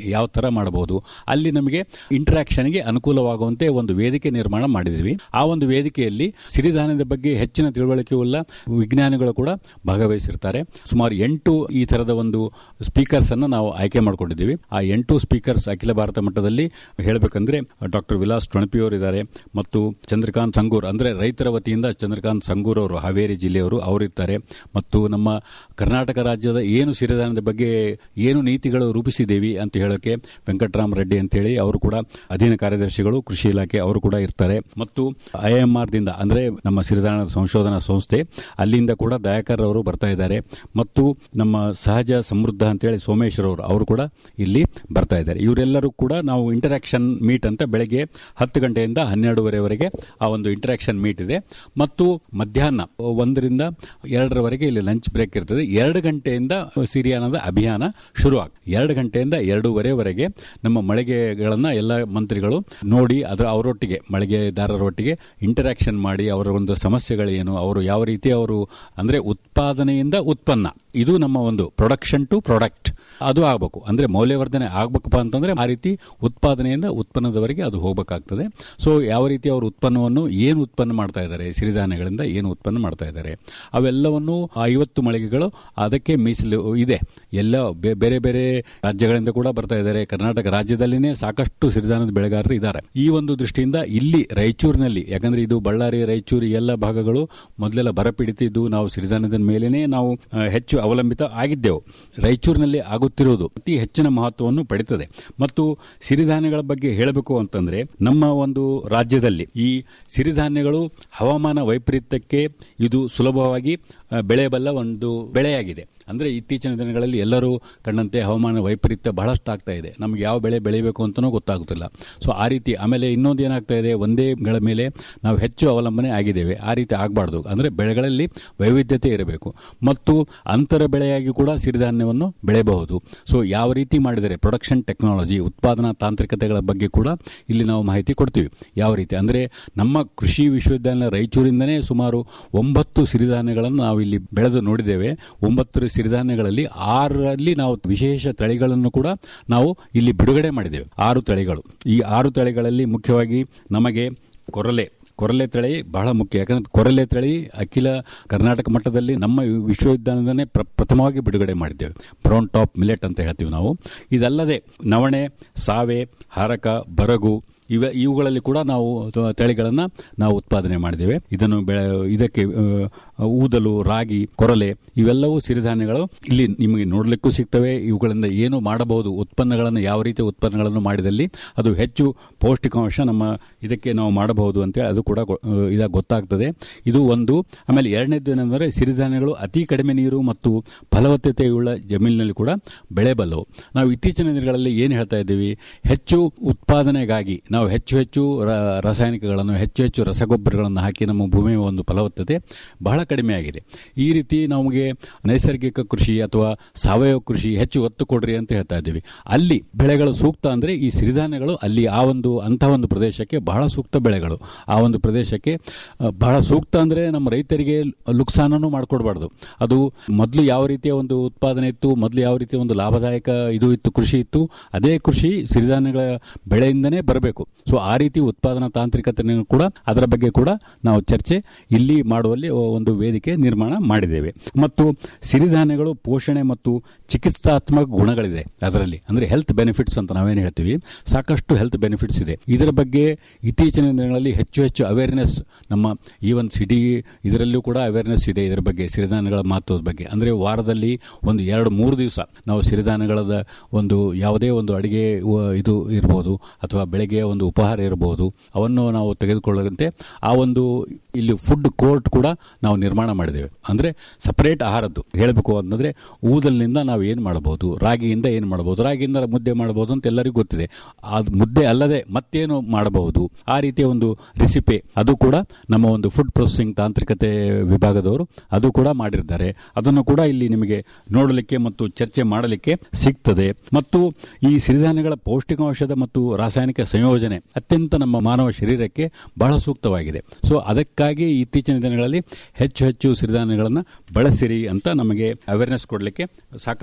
ಯಾವ ತರ ಮಾಡಬಹುದು ಅಲ್ಲಿ ನಮಗೆ ಇಂಟರಾಕ್ಷನ್ಗೆ ಅನುಕೂಲವಾಗುವಂತೆ ಒಂದು ವೇದಿಕೆ ನಿರ್ಮಾಣ ಮಾಡಿದ್ವಿ ಆ ಒಂದು ವೇದಿಕೆಯಲ್ಲಿ ಸಿರಿಧಾನ್ಯದ ಬಗ್ಗೆ ಹೆಚ್ಚಿನ ತಿಳುವಳಿಕೆ ಉಳ್ಳ ವಿಜ್ಞಾನಿಗಳು ಕೂಡ ಭಾಗವಹಿಸಿರ್ತಾರೆ ಸುಮಾರು ಎಂಟು ಈ ತರದ ಒಂದು ಸ್ಪೀಕರ್ಸ್ ಅನ್ನು ನಾವು ಆಯ್ಕೆ ಮಾಡಿಕೊಂಡಿದ್ದೀವಿ ಆ ಎಂಟು ಸ್ಪೀಕರ್ಸ್ ಅಖಿಲ ಭಾರತ ಮಟ್ಟದಲ್ಲಿ ಹೇಳಬೇಕಂದ್ರೆ ಡಾಕ್ಟರ್ ವಿಲಾಸ್ ಟೊಣಪಿ ಅವರು ಇದ್ದಾರೆ ಮತ್ತು ಚಂದ್ರಕಾಂತ್ ಸಂಗೂರ್ ಅಂದ್ರೆ ರೈತರ ವತಿಯಿಂದ ಚಂದ್ರಕಾಂತ್ ಸಂಗೂರ್ ಅವರು ಹಾವೇರಿ ಜಿಲ್ಲೆಯವರು ಅವರಿರ್ತಾರೆ ಮತ್ತು ನಮ್ಮ ಕರ್ನಾಟಕ ರಾಜ್ಯದ ಏನು ಸಿರಿಧಾನ್ಯದ ಬಗ್ಗೆ ಏನು ನೀತಿಗಳು ರೂಪಿಸಿದ್ದೇವೆ ಅಂತ ಹೇಳೋಕೆ ವೆಂಕಟರಾಮ ರೆಡ್ಡಿ ಅಂತೇಳಿ ಅವರು ಕೂಡ ಅಧೀನ ಕಾರ್ಯದರ್ಶಿಗಳು ಕೃಷಿ ಇಲಾಖೆ ಅವರು ಕೂಡ ಇರ್ತಾರೆ ಮತ್ತು ಐಎಂಆರ್ ದಿಂದ ಅಂದ್ರೆ ನಮ್ಮ ಸಿರಿಧಾನ್ಯ ಸಂಶೋಧನಾ ಸಂಸ್ಥೆ ಅಲ್ಲಿಂದ ಕೂಡ ದಯಾಕರ್ ಅವರು ಬರ್ತಾ ಇದ್ದಾರೆ ಮತ್ತು ನಮ್ಮ ಸಹಜ ಸಮೃದ್ಧ ಅಂತೇಳಿ ಸೋಮೇಶ್ವರ್ ಅವರು ಅವರು ಕೂಡ ಇಲ್ಲಿ ಬರ್ತಾ ಇದ್ದಾರೆ ಇವರೆಲ್ಲರೂ ಕೂಡ ನಾವು ಇಂಟರಾಕ್ಷನ್ ಮೀಟ್ ಅಂತ ಬೆಳಗ್ಗೆ ಹತ್ತು ಗಂಟೆಯಿಂದ ಹನ್ನೆರಡುವರೆವರೆಗೆ ಆ ಒಂದು ಇಂಟರಾಕ್ಷನ್ ಮೀಟ್ ಇದೆ ಮತ್ತು ಮಧ್ಯಾಹ್ನ ಒಂದರಿಂದ ಎರಡರವರೆಗೆ ಇಲ್ಲಿ ಲಂಚ್ ಬ್ರೇಕ್ ಇರ್ತದೆ ಎರಡು ಗಂಟೆಯಿಂದ ಸಿರಿಯಾನದ ಅಭಿಯಾನ ಶುರು ಆಗ ಎರಡು ಗಂಟೆಯಿಂದ ಎರಡೂವರೆವರೆಗೆ ನಮ್ಮ ಮಳಿಗೆಗಳನ್ನ ಎಲ್ಲ ಮಂತ್ರಿಗಳು ನೋಡಿ ಅದರ ಅವರೊಟ್ಟಿಗೆ ಮಳಿಗೆದಾರರೊಟ್ಟಿಗೆ ಇಂಟರಾಕ್ಷನ್ ಮಾಡಿ ಅವರ ಒಂದು ಸಮಸ್ಯೆಗಳೇನು ಅವರು ಯಾವ ರೀತಿ ಅವರು ಅಂದ್ರೆ ಉತ್ಪಾದನೆಯಿಂದ ಉತ್ಪನ್ನ ಇದು ನಮ್ಮ ಒಂದು ಪ್ರೊಡಕ್ಷನ್ ಟು ಪ್ರಾಡಕ್ಟ್ ಅದು ಆಗಬೇಕು ಅಂದ್ರೆ ಮೌಲ್ಯವರ್ಧನೆ ಆಗ್ಬೇಕಪ್ಪ ಅಂತಂದ್ರೆ ಆ ರೀತಿ ಉತ್ಪಾದನೆಯಿಂದ ಉತ್ಪನ್ನದವರೆಗೆ ಅದು ಹೋಗಬೇಕಾಗ್ತದೆ ಸೊ ಯಾವ ರೀತಿ ಅವರು ಉತ್ಪನ್ನವನ್ನು ಏನು ಉತ್ಪನ್ನ ಮಾಡ್ತಾ ಇದ್ದಾರೆ ಸಿರಿಧಾನ್ಯಗಳಿಂದ ಏನು ಉತ್ಪನ್ನ ಮಾಡ್ತಾ ಇದ್ದಾರೆ ಅವೆಲ್ಲವನ್ನು ಐವತ್ತು ಮಳಿಗೆಗಳು ಅದಕ್ಕೆ ಮೀಸಲು ಇದೆ ಎಲ್ಲ ಬೆ- ಬೇರೆ ಬೇರೆ ರಾಜ್ಯಗಳಿಂದ ಕೂಡ ಬರ್ತಾ ಇದ್ದಾರೆ ಕರ್ನಾಟಕ ರಾಜ್ಯದಲ್ಲಿನೇ ಸಾಕಷ್ಟು ಸಿರಿಧಾನ್ಯದ ಬೆಳೆಗಾರರು ಇದ್ದಾರೆ ಈ ಒಂದು ದೃಷ್ಟಿಯಿಂದ ಇಲ್ಲಿ ರಾಯಚೂರಿನಲ್ಲಿ ಯಾಕಂದ್ರೆ ಇದು ಬಳ್ಳಾರಿ ರಾಯಚೂರು ಈ ಎಲ್ಲ ಭಾಗಗಳು ಮೊದಲೆಲ್ಲ ಬರಪೀಡಿತ ಇದ್ದು ನಾವು ಸಿರಿಧಾನ್ಯದ ಮೇಲೇನೆ ನಾವು ಆ, ಹೆಚ್ಚು ಅವಲಂಬಿತ ಆಗಿದ್ದೆವು ರಾಯಚೂರಿನಲ್ಲಿ ಆಗುತ್ತಿರುವುದು ಅತಿ ಹೆಚ್ಚಿನ ಮಹತ್ವವನ್ನು ಪಡೆಯುತ್ತದೆ ಮತ್ತು ಸಿರಿಧಾನ್ಯಗಳ ಬಗ್ಗೆ ಹೇಳಬೇಕು ಅಂತಂದ್ರೆ ನಮ್ಮ ಒಂದು ರಾಜ್ಯದಲ್ಲಿ ಈ ಸಿರಿಧಾನ್ಯಗಳು ಹವಾಮಾನ ವೈಪರೀತ್ಯಕ್ಕೆ ಇದು ಸುಲಭವಾಗಿ ಆ, ಬೆಳೆಯಬಲ್ಲ ಒಂದು ಬೆಳೆಯಾಗಿದೆ ಅಂದ್ರೆ ಇತ್ತೀಚಿನ ದಿನಗಳಲ್ಲಿ ಎಲ್ಲರೂ ಕಂಡಂತೆ ಹವಾಮಾನ ವೈಪರೀತ್ಯ ಬಹಳಷ್ಟು ಆಗ್ತಾ ಇದೆ ನಮ್ಗೆ ಯಾವ ಬೆಳೆ ಬೆಳಿಬೇಕು ಅಂತನೂ ಗೊತ್ತಾಗುತ್ತಿಲ್ಲ ಸೊ ಆ ರೀತಿ ಆಮೇಲೆ ಇನ್ನೊಂದು ಏನಾಗ್ತಾ ಇದೆ ಒಂದೇ ಗಳ ಮೇಲೆ ನಾವು ಹೆಚ್ಚು ಅವಲಂಬನೆ ಆಗಿದ್ದೇವೆ ಆ ರೀತಿ ಆಗಬಾರ್ದು ಅಂದ್ರೆ ಬೆಳೆಗಳಲ್ಲಿ ವೈವಿಧ್ಯತೆ ಇರಬೇಕು ಮತ್ತು ಅಂತರ ಬೆಳೆಯಾಗಿ ಕೂಡ ಸಿರಿಧಾನ್ಯವನ್ನು ಬೆಳೆಯಬಹುದು ಸೊ ಯಾವ ರೀತಿ ಮಾಡಿದರೆ ಪ್ರೊಡಕ್ಷನ್ ಟೆಕ್ನಾಲಜಿ ಉತ್ಪಾದನಾ ತಾಂತ್ರಿಕತೆಗಳ ಬಗ್ಗೆ ಕೂಡ ಇಲ್ಲಿ ನಾವು ಮಾಹಿತಿ ಕೊಡ್ತೀವಿ ಯಾವ ರೀತಿ ಅಂದ್ರೆ ನಮ್ಮ ಕೃಷಿ ವಿಶ್ವವಿದ್ಯಾಲಯ ರಾಯಚೂರಿಂದನೇ ಸುಮಾರು ಒಂಬತ್ತು ಸಿರಿಧಾನ್ಯಗಳನ್ನು ನಾವು ಇಲ್ಲಿ ಬೆಳೆದು ನೋಡಿದ್ದೇವೆ ಒಂಬತ್ತು ಸಿರಿಧಾನ್ಯಗಳಲ್ಲಿ ಆರರಲ್ಲಿ ನಾವು ವಿಶೇಷ ತಳಿಗಳನ್ನು ಕೂಡ ನಾವು ಇಲ್ಲಿ ಬಿಡುಗಡೆ ಮಾಡಿದ್ದೇವೆ ಆರು ತಳಿಗಳು ಈ ಆರು ತಳಿಗಳಲ್ಲಿ ಮುಖ್ಯವಾಗಿ ನಮಗೆ ಕೊರಲೆ ಕೊರಲೆ ತಳಿ ಬಹಳ ಮುಖ್ಯ ಯಾಕಂದ್ರೆ ಕೊರಲೆ ತಳಿ ಅಖಿಲ ಕರ್ನಾಟಕ ಮಟ್ಟದಲ್ಲಿ ನಮ್ಮ ವಿಶ್ವವಿದ್ಯಾಲಯದಲ್ಲೇ ಪ್ರ ಪ್ರಥಮವಾಗಿ ಬಿಡುಗಡೆ ಮಾಡಿದ್ದೇವೆ ಬ್ರೌನ್ ಟಾಪ್ ಮಿಲೆಟ್ ಅಂತ ಹೇಳ್ತೀವಿ ನಾವು ಇದಲ್ಲದೆ ನವಣೆ ಸಾವೆ ಹಾರಕ ಬರಗು ಇವ ಇವುಗಳಲ್ಲಿ ಕೂಡ ನಾವು ತ- ತಳಿಗಳನ್ನ ನಾವು ಉತ್ಪಾದನೆ ಮಾಡಿದ್ದೇವೆ ಇದನ್ನು ಬೆಳೆ ಇದಕ್ಕೆ ಆ, ಊದಲು ರಾಗಿ ಕೊರಲೆ ಇವೆಲ್ಲವೂ ಸಿರಿಧಾನ್ಯಗಳು ಇಲ್ಲಿ ನಿಮಗೆ ನೋಡಲಿಕ್ಕೂ ಸಿಗ್ತವೆ ಇವುಗಳಿಂದ ಏನು ಮಾಡಬಹುದು ಉತ್ಪನ್ನಗಳನ್ನು ಯಾವ ರೀತಿಯ ಉತ್ಪನ್ನಗಳನ್ನು ಮಾಡಿದಲ್ಲಿ ಅದು ಹೆಚ್ಚು ಪೌಷ್ಟಿಕಾಂಶ ನಮ್ಮ ಇದಕ್ಕೆ ನಾವು ಮಾಡಬಹುದು ಅಂತ ಅದು ಕೂಡ ಗೊ- ಆ, ಇದಾಗ ಗೊತ್ತಾಗ್ತದೆ ಇದು ಒಂದು ಆಮೇಲೆ ಎರಡನೇದು ಏನಂದರೆ ಸಿರಿಧಾನ್ಯಗಳು ಅತಿ ಕಡಿಮೆ ನೀರು ಮತ್ತು ಫಲವತ್ತತೆಯುಳ್ಳ ಜಮೀನಿನಲ್ಲಿ ಕೂಡ ಬೆಳೆಬಲ್ಲವು ನಾವು ಇತ್ತೀಚಿನ ದಿನಗಳಲ್ಲಿ ಏನು ಹೇಳ್ತಾ ಇದ್ದೀವಿ ಹೆಚ್ಚು ಉತ್ಪಾದನೆಗಾಗಿ ನಾವು ಹೆಚ್ಚು ಹೆಚ್ಚು ರ- ರಾಸಾಯನಿಕಗಳನ್ನು ಹೆಚ್ಚು ಹೆಚ್ಚು ರಸಗೊಬ್ಬರಗಳನ್ನು ಹಾಕಿ ನಮ್ಮ ಭೂಮಿಯ ಒಂದು ಫಲವತ್ತತೆ ಬಹಳ ಕಡಿಮೆ ಆಗಿದೆ ಈ ರೀತಿ ನಮಗೆ ನೈಸರ್ಗಿಕ ಕೃಷಿ ಅಥವಾ ಸಾವಯವ ಕೃಷಿ ಹೆಚ್ಚು ಒತ್ತು ಕೊಡ್ರಿ ಅಂತ ಹೇಳ್ತಾ ಇದ್ದೀವಿ ಅಲ್ಲಿ ಬೆಳೆಗಳು ಸೂಕ್ತ ಅಂದ್ರೆ ಈ ಸಿರಿಧಾನ್ಯಗಳು ಅಲ್ಲಿ ಆ ಒಂದು ಅಂತಹ ಒಂದು ಪ್ರದೇಶಕ್ಕೆ ಬಹಳ ಸೂಕ್ತ ಬೆಳೆಗಳು ಆ ಒಂದು ಪ್ರದೇಶಕ್ಕೆ ಆ, ಬಹಳ ಸೂಕ್ತ ಅಂದ್ರೆ ನಮ್ಮ ರೈತರಿಗೆ ಲುಕ್ಸಾನನ್ನು ಮಾಡ್ಕೊಡ್ಬಾರ್ದು ಅದು ಮೊದಲು ಯಾವ ರೀತಿಯ ಒಂದು ಉತ್ಪಾದನೆ ಇತ್ತು ಮೊದಲು ಯಾವ ರೀತಿಯ ಒಂದು ಲಾಭದಾಯಕ ಇದು ಇತ್ತು ಕೃಷಿ ಇತ್ತು ಅದೇ ಕೃಷಿ ಸಿರಿಧಾನ್ಯಗಳ ಬೆಳೆಯಿಂದನೇ ಬರಬೇಕು ಸೊ ಆ ರೀತಿ ಉತ್ಪಾದನಾ ತಾಂತ್ರಿಕತೆ ಕೂಡ ಅದರ ಬಗ್ಗೆ ಕೂಡ ನಾವು ಚರ್ಚೆ ಇಲ್ಲಿ ಮಾಡುವಲ್ಲಿ ಒಂದು ವೇದಿಕೆ ನಿರ್ಮಾಣ ಮಾಡಿದ್ದೇವೆ ಮತ್ತು ಸಿರಿಧಾನ್ಯಗಳು ಪೋಷಣೆ ಮತ್ತು ಚಿಕಿತ್ಸಾತ್ಮಕ ಗುಣಗಳಿದೆ ಅದರಲ್ಲಿ ಅಂದ್ರೆ ಹೆಲ್ತ್ ಬೆನಿಫಿಟ್ಸ್ ಅಂತ ನಾವೇನು ಹೇಳ್ತೀವಿ ಸಾಕಷ್ಟು ಹೆಲ್ತ್ ಬೆನಿಫಿಟ್ಸ್ ಇದೆ ಇದರ ಬಗ್ಗೆ ಇತ್ತೀಚಿನ ದಿನಗಳಲ್ಲಿ ಹೆಚ್ಚು ಹೆಚ್ಚು ಅವೇರ್ನೆಸ್ ನಮ್ಮ ಈವನ್ ಸಿಟಿ ಇದರಲ್ಲೂ ಕೂಡ ಅವೇರ್ನೆಸ್ ಇದೆ ಇದರ ಬಗ್ಗೆ ಸಿರಿಧಾನ್ಯಗಳ ಮಹತ್ವದ ಬಗ್ಗೆ ಅಂದ್ರೆ ವಾರದಲ್ಲಿ ಒಂದು ಎರಡು ಮೂರು ದಿವಸ ನಾವು ಸಿರಿಧಾನ್ಯಗಳದ ಒಂದು ಯಾವುದೇ ಒಂದು ಅಡಿಗೆ ಉ- ಇದು ಇರಬಹುದು ಅಥವಾ ಬೆಳಗ್ಗೆ ಒಂದು ಉಪಹಾರ ಇರಬಹುದು ಅವನ್ನು ನಾವು ತೆಗೆದುಕೊಳ್ಳುವಂತೆ ಆ ಒಂದು ಇಲ್ಲಿ ಫುಡ್ ಕೋರ್ಟ್ ಕೂಡ ನಾವು ನಿರ್ಮಾಣ ಮಾಡಿದ್ದೇವೆ ಅಂದ್ರೆ ಸಪರೇಟ್ ಆಹಾರದ್ದು ಹೇಳಬೇಕು ಅಂತಂದ್ರೆ ಊದಲ್ನಿಂದ ನಾವು ಏನು ಮಾಡಬಹುದು ರಾಗಿಯಿಂದ ಏನು ಮಾಡಬಹುದು ರಾಗಿಯಿಂದ ಮುದ್ದೆ ಮಾಡಬಹುದು ಅಂತ ಎಲ್ಲರಿಗೂ ಗೊತ್ತಿದೆ ಅದು ಮುದ್ದೆ ಅಲ್ಲದೆ ಮತ್ತೇನು ಮಾಡಬಹುದು ಆ ರೀತಿಯ ಒಂದು ರೆಸಿಪಿ ಅದು ಕೂಡ ನಮ್ಮ ಒಂದು ಫುಡ್ ಪ್ರೊಸೆಸಿಂಗ್ ತಾಂತ್ರಿಕತೆ ವಿಭಾಗದವರು ಅದು ಕೂಡ ಮಾಡಿರ್ತಾರೆ ಅದನ್ನು ಕೂಡ ಇಲ್ಲಿ ನಿಮಗೆ ನೋಡಲಿಕ್ಕೆ ಮತ್ತು ಚರ್ಚೆ ಮಾಡಲಿಕ್ಕೆ ಸಿಗ್ತದೆ ಮತ್ತು ಈ ಸಿರಿಧಾನ್ಯಗಳ ಪೌಷ್ಟಿಕಾಂಶದ ಮತ್ತು ರಾಸಾಯನಿಕ ಸಂಯೋಜನೆ ಅತ್ಯಂತ ನಮ್ಮ ಮಾನವ ಶರೀರಕ್ಕೆ ಬಹಳ ಸೂಕ್ತವಾಗಿದೆ ಸೊ ಅದಕ್ಕಾಗಿ ಇತ್ತೀಚಿನ ದಿನಗಳಲ್ಲಿ ಹೆಚ್ಚು ಹೆಚ್ಚು ಸಿರಿಧಾನ್ಯಗಳನ್ನು ಬಳಸಿರಿ ಅಂತ ನಮಗೆ ಅವೇರ್ನೆಸ್ ಕೊಡಲಿಕ್ಕೆ ಸಾಕಷ್ಟು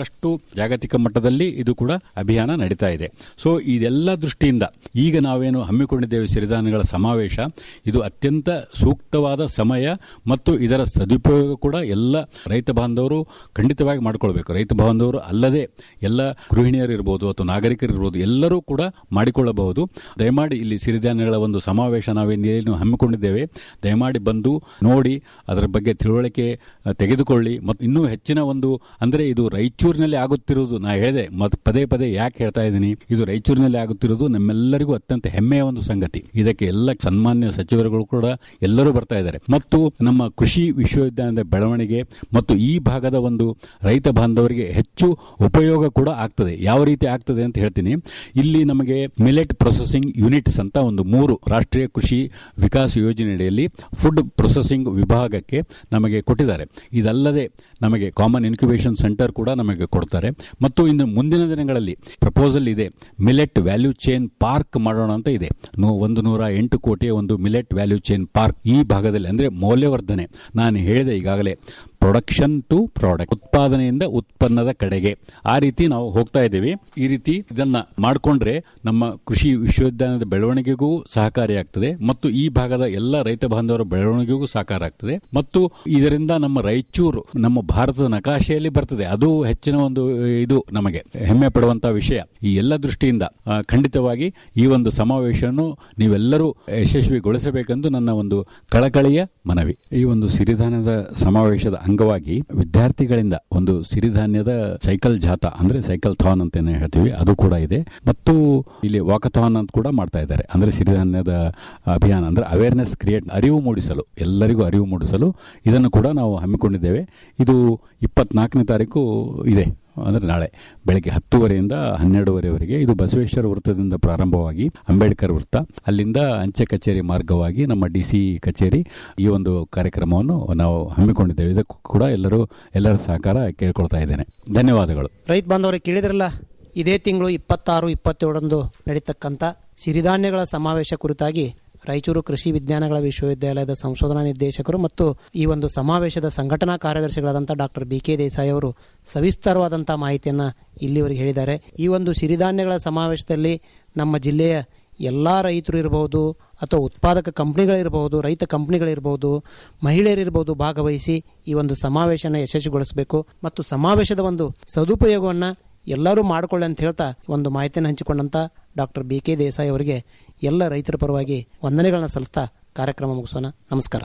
ಸಾಕಷ್ಟು ಜಾಗತಿಕ ಮಟ್ಟದಲ್ಲಿ ಇದು ಕೂಡ ಅಭಿಯಾನ ನಡೀತಾ ಇದೆ ಸೊ ಇದೆಲ್ಲ ದೃಷ್ಟಿಯಿಂದ ಈಗ ನಾವೇನು ಹಮ್ಮಿಕೊಂಡಿದ್ದೇವೆ ಸಿರಿಧಾನ್ಯಗಳ ಸಮಾವೇಶ ಇದು ಅತ್ಯಂತ ಸೂಕ್ತವಾದ ಸಮಯ ಮತ್ತು ಇದರ ಸದುಪಯೋಗ ಕೂಡ ಎಲ್ಲ ರೈತ ಬಾಂಧವರು ಖಂಡಿತವಾಗಿ ಮಾಡಿಕೊಳ್ಬೇಕು ರೈತ ಬಾಂಧವರು ಅಲ್ಲದೆ ಎಲ್ಲ ಗೃಹಿಣಿಯರು ಇರ್ಬೋದು ಅಥವಾ ನಾಗರಿಕರು ಇರ್ಬೋದು ಎಲ್ಲರೂ ಕೂಡ ಮಾಡಿಕೊಳ್ಳಬಹುದು ದಯಮಾಡಿ ಇಲ್ಲಿ ಸಿರಿಧಾನ್ಯಗಳ ಒಂದು ಸಮಾವೇಶ ನಾವೇನು ಹಮ್ಮಿಕೊಂಡಿದ್ದೇವೆ ದಯಮಾಡಿ ಬಂದು ನೋಡಿ ಅದರ ಬಗ್ಗೆ ತಿಳುವಳಿಕೆ ಅ, ತೆಗೆದುಕೊಳ್ಳಿ ಮತ್ತು ಇನ್ನೂ ಹೆಚ್ಚಿನ ಒಂದು ಅಂದ್ರೆ ಇದು ರಾಯಚೂರಿನಲ್ಲಿ ಆಗುತ್ತಿರುವುದು ನಾ ಹೇಳಿದೆ ಮತ್ತು ಪದೇ ಪದೇ ಯಾಕೆ ಹೇಳ್ತಾ ಇದ್ದೀನಿ ಇದು ರಾಯಚೂರಿನಲ್ಲಿ ಆಗುತ್ತಿರುವುದು ನಮ್ಮೆಲ್ಲರಿಗೂ ಅತ್ಯಂತ ಹೆಮ್ಮೆಯ ಒಂದು ಸಂಗತಿ ಇದಕ್ಕೆ ಎಲ್ಲ ಸನ್ಮಾನ್ಯ ಸಚಿವರುಗಳು ಕೂಡ ಎಲ್ಲರೂ ಬರ್ತಾ ಇದ್ದಾರೆ ಮತ್ತು ನಮ್ಮ ಕೃಷಿ ವಿಶ್ವವಿದ್ಯಾಲಯದ ಬೆಳವಣಿಗೆ ಮತ್ತು ಈ ಭಾಗದ ಒಂದು ರೈತ ಬಾಂಧವರಿಗೆ ಹೆಚ್ಚು ಉಪಯೋಗ ಕೂಡ ಆಗ್ತದೆ ಯಾವ ರೀತಿ ಆಗ್ತದೆ ಅಂತ ಹೇಳ್ತೀನಿ ಇಲ್ಲಿ ನಮಗೆ ಮಿಲೆಟ್ ಪ್ರೊಸೆಸಿಂಗ್ ಯೂನಿಟ್ಸ್ ಅಂತ ಒಂದು ಮೂರು ರಾಷ್ಟ್ರೀಯ ಕೃಷಿ ವಿಕಾಸ ಯೋಜನೆಯಡಿಯಲ್ಲಿ ಫುಡ್ ಪ್ರೊಸೆಸಿಂಗ್ ವಿಭಾಗಕ್ಕೆ ನಮಗೆ ಕೊಟ್ಟಿದ್ದಾರೆ ಇದಲ್ಲದೆ ನಮಗೆ ಕಾಮನ್ ಇನ್ಕ್ಯುಬೇಷನ್ ಸೆಂಟರ್ ಕೂಡ ನಮಗೆ ಕೊಡ್ತಾರೆ ಮತ್ತು ಇನ್ನು ಮುಂದಿನ ದಿನಗಳಲ್ಲಿ ಪ್ರಪೋಸಲ್ ಇದೆ ಮಿಲೆಟ್ ವ್ಯಾಲ್ಯೂ ಚೈನ್ ಪಾರ್ಕ್ ಮಾಡೋಣ ಅಂತ ಇದೆ ನೂ- ಒಂದು ನೂರ ಎಂಟು ಕೋಟಿಯ ಒಂದು ಮಿಲೆಟ್ ವ್ಯಾಲ್ಯೂ ಚೈನ್ ಪಾರ್ಕ್ ಈ ಭಾಗದಲ್ಲಿ ಅಂದ್ರೆ ಮೌಲ್ಯವರ್ಧನೆ ನಾನು ಹೇಳಿದೆ ಈಗಾಗಲೇ ಪ್ರೊಡಕ್ಷನ್ ಟು ಪ್ರಾಡಕ್ಟ್ ಉತ್ಪಾದನೆಯಿಂದ ಉತ್ಪನ್ನದ ಕಡೆಗೆ ಆ ರೀತಿ ನಾವು ಹೋಗ್ತಾ ಇದ್ದೀವಿ ಈ ರೀತಿ ಇದನ್ನ ಮಾಡಿಕೊಂಡ್ರೆ ನಮ್ಮ ಕೃಷಿ ವಿಶ್ವವಿದ್ಯಾಲಯದ ಬೆಳವಣಿಗೆಗೂ ಸಹಕಾರಿಯಾಗ್ತದೆ ಮತ್ತು ಈ ಭಾಗದ ಎಲ್ಲ ರೈತ ಬಾಂಧವರ ಬೆಳವಣಿಗೆಗೂ ಸಹಕಾರ ಆಗ್ತದೆ ಮತ್ತು ಇದರಿಂದ ನಮ್ಮ ರಾಯಚೂರು ನಮ್ಮ ಭಾರತದ ನಕಾಶೆಯಲ್ಲಿ ಬರ್ತದೆ ಅದು ಹೆಚ್ಚಿನ ಒಂದು ಇದು ನಮಗೆ ಹೆಮ್ಮೆ ಪಡುವಂತಹ ವಿಷಯ ಈ ಎಲ್ಲ ದೃಷ್ಟಿಯಿಂದ ಆ, ಖಂಡಿತವಾಗಿ ಈ ಒಂದು ಸಮಾವೇಶವನ್ನು ನೀವೆಲ್ಲರೂ ಯಶಸ್ವಿಗೊಳಿಸಬೇಕೆಂದು ನನ್ನ ಒಂದು ಕಳಕಳಿಯ ಮನವಿ ಈ ಒಂದು ಸಿರಿಧಾನ್ಯದ ಸಮಾವೇಶದ ಅಂಗವಾಗಿ ವಿದ್ಯಾರ್ಥಿಗಳಿಂದ ಒಂದು ಸಿರಿಧಾನ್ಯದ ಸೈಕಲ್ ಜಾಥಾ ಅಂದ್ರೆ ಸೈಕಲ್ ಥಾನ್ ಅಂತ ಏನ್ ಹೇಳ್ತೀವಿ ಅದು ಕೂಡ ಇದೆ ಮತ್ತು ಇಲ್ಲಿ ವಾಕಥಾನ್ ಅಂತ ಕೂಡ ಮಾಡ್ತಾ ಇದ್ದಾರೆ ಅಂದ್ರೆ ಸಿರಿಧಾನ್ಯದ ಅಭಿಯಾನ ಅಂದ್ರೆ ಅವೇರ್ನೆಸ್ ಕ್ರಿಯೇಟ್ ಅರಿವು ಮೂಡಿಸಲು ಎಲ್ಲರಿಗೂ ಅರಿವು ಮೂಡಿಸಲು ಇದನ್ನು ಕೂಡ ನಾವು ಹಮ್ಮಿಕೊಂಡಿದ್ದೇವೆ ಇದು ಇಪ್ಪತ್ನಾಲ್ಕನೇ ತಾರೀಕು ಇದೆ ಅಂದ್ರೆ ನಾಳೆ ಬೆಳಗ್ಗೆ ಹತ್ತುವರೆಯಿಂದ ಹನ್ನೆರಡುವರೆವರೆಗೆ ಇದು ಬಸವೇಶ್ವರ ವೃತ್ತದಿಂದ ಪ್ರಾರಂಭವಾಗಿ ಅಂಬೇಡ್ಕರ್ ವೃತ್ತ ಅಲ್ಲಿಂದ ಅಂಚೆ ಕಚೇರಿ ಮಾರ್ಗವಾಗಿ ನಮ್ಮ ಡಿ ಸಿ ಕಚೇರಿ ಈ ಒಂದು ಕಾರ್ಯಕ್ರಮವನ್ನು ನಾವು ಹಮ್ಮಿಕೊಂಡಿದ್ದೇವೆ ಇದಕ್ಕೂ ಕೂಡ ಎಲ್ಲರೂ ಎಲ್ಲರ ಸಹಕಾರ ಕೇಳ್ಕೊಳ್ತಾ ಇದ್ದೇನೆ ಧನ್ಯವಾದಗಳು ರೈತ ಬಾಂಧವರಿಗೆ ಕೇಳಿದ್ರಲ್ಲ ಇದೇ ತಿಂಗಳು ಇಪ್ಪತ್ತಾರು ಇಪ್ಪತ್ತೇಳರಂದು ನಡೀತಕ್ಕಂಥ ಸಿರಿಧಾನ್ಯಗಳ ಸಮಾವೇಶ ಕುರಿತಾಗಿ ರಾಯಚೂರು ಕೃಷಿ ವಿಜ್ಞಾನಗಳ ವಿಶ್ವವಿದ್ಯಾಲಯದ ಸಂಶೋಧನಾ ನಿರ್ದೇಶಕರು ಮತ್ತು ಈ ಒಂದು ಸಮಾವೇಶದ ಸಂಘಟನಾ ಕಾರ್ಯದರ್ಶಿಗಳಾದಂಥ ಡಾಕ್ಟರ್ ಬಿ ಕೆ ದೇಸಾಯಿ ಅವರು ಸವಿಸ್ತರವಾದಂಥ ಮಾಹಿತಿಯನ್ನು ಇಲ್ಲಿವರೆಗೆ ಹೇಳಿದ್ದಾರೆ ಈ ಒಂದು ಸಿರಿಧಾನ್ಯಗಳ ಸಮಾವೇಶದಲ್ಲಿ ನಮ್ಮ ಜಿಲ್ಲೆಯ ಎಲ್ಲ ರೈತರು ಇರಬಹುದು ಅಥವಾ ಉತ್ಪಾದಕ ಕಂಪ್ನಿಗಳಿರಬಹುದು ರೈತ ಕಂಪ್ನಿಗಳಿರ್ಬೋದು ಮಹಿಳೆಯರಿರ್ಬೋದು ಭಾಗವಹಿಸಿ ಈ ಒಂದು ಸಮಾವೇಶನ ಯಶಸ್ವಿಗೊಳಿಸಬೇಕು ಮತ್ತು ಸಮಾವೇಶದ ಒಂದು ಸದುಪಯೋಗವನ್ನು ಎಲ್ಲರೂ ಮಾಡಿಕೊಳ್ಳಿ ಅಂತ ಹೇಳ್ತಾ ಒಂದು ಮಾಹಿತಿಯನ್ನು ಹಂಚಿಕೊಂಡಂತ ಡಾಕ್ಟರ್ ಬಿ ಕೆ ದೇಸಾಯಿ ಅವರಿಗೆ ಎಲ್ಲ ರೈತರ ಪರವಾಗಿ ವಂದನೆಗಳನ್ನ ಸಲ್ಲಿಸ್ತಾ ಕಾರ್ಯಕ್ರಮ ಮುಗಿಸೋಣ ನಮಸ್ಕಾರ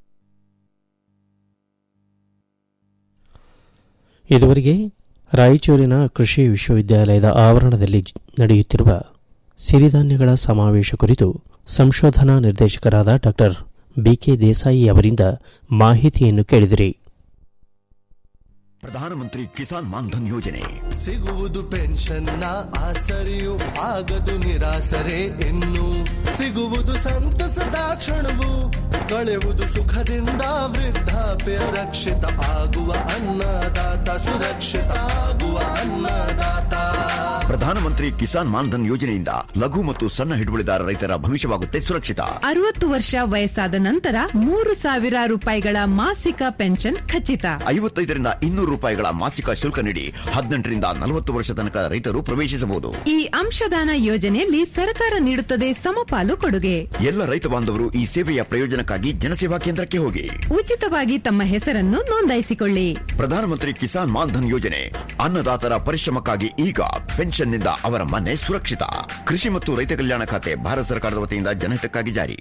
ಇದುವರೆಗೆ ರಾಯಚೂರಿನ ಕೃಷಿ ವಿಶ್ವವಿದ್ಯಾಲಯದ ಆವರಣದಲ್ಲಿ ಜ- ನಡೆಯುತ್ತಿರುವ ಸಿರಿಧಾನ್ಯಗಳ ಸಮಾವೇಶ ಕುರಿತು ಸಂಶೋಧನಾ ನಿರ್ದೇಶಕರಾದ ಡಾಕ್ಟರ್ ಬಿಕೆ ದೇಸಾಯಿ ಅವರಿಂದ ಮಾಹಿತಿಯನ್ನು ಕೇಳಿದಿರಿ ಪ್ರಧಾನಮಂತ್ರಿ ಕಿಸಾನ್ ಮಾನ್ಧನ್ ಯೋಜನೆ ಸಿಗುವುದು ಪೆನ್ಷನ್ನ ಆಸರೆಯು ಆಗದು ನಿರಾಸರೆ ಇನ್ನು ಸಿಗುವುದು ಸಂತಸದ ಕ್ಷಣವು ಕಳೆಯುವುದು ಸುಖದಿಂದ ವೃದ್ಧಾಪ್ಯ ರಕ್ಷಿತ ಆಗುವ ಅನ್ನದಾತ ಸುರಕ್ಷಿತ ಆಗುವ ಅನ್ನದಾತ ಪ್ರಧಾನಮಂತ್ರಿ ಕಿಸಾನ್ ಮಾನ್ಧನ್ ಯೋಜನೆಯಿಂದ ಲಘು ಮತ್ತು ಸಣ್ಣ ಹಿಡುವಳಿದಾರ ರೈತರ ಭವಿಷ್ಯವಾಗುತ್ತೆ ಸುರಕ್ಷಿತ ಅರವತ್ತು ವರ್ಷ ವಯಸ್ಸಾದ ನಂತರ ಮೂರು ಸಾವಿರ ರೂಪಾಯಿಗಳ ಮಾಸಿಕ ಪೆನ್ಷನ್ ಖಚಿತ ಐವತ್ತೈದರಿಂದ ಇನ್ನೂರು ರೂಪಾಯಿಗಳ ಮಾಸಿಕ ಶುಲ್ಕ ನೀಡಿ ಹದಿನೆಂಟರಿಂದ ನಲವತ್ತು ವರ್ಷ ತನಕ ರೈತರು ಪ್ರವೇಶಿಸಬಹುದು ಈ ಅಂಶದಾನ ಯೋಜನೆಯಲ್ಲಿ ಸರ್ಕಾರ ನೀಡುತ್ತದೆ ಸಮಪಾಲು ಕೊಡುಗೆ ಎಲ್ಲ ರೈತ ಬಾಂಧವರು ಈ ಸೇವೆಯ ಪ್ರಯೋಜನಕ್ಕಾಗಿ ಜನಸೇವಾ ಕೇಂದ್ರಕ್ಕೆ ಹೋಗಿ ಉಚಿತವಾಗಿ ತಮ್ಮ ಹೆಸರನ್ನು ನೋಂದಾಯಿಸಿಕೊಳ್ಳಿ ಪ್ರಧಾನಮಂತ್ರಿ ಕಿಸಾನ್ ಮಾನ್ಧನ್ ಯೋಜನೆ ಅನ್ನದಾತರ ಪರಿಶ್ರಮಕ್ಕಾಗಿ ಈಗ ಪೆನ್ಷನ್ನಿಂದ ಅವರ ಮನೆ ಸುರಕ್ಷಿತ ಕೃಷಿ ಮತ್ತು ರೈತ ಕಲ್ಯಾಣ ಖಾತೆ ಭಾರತ ಸರ್ಕಾರದ ವತಿಯಿಂದ ಜನಹಿತಕ್ಕಾಗಿ ಜಾರಿ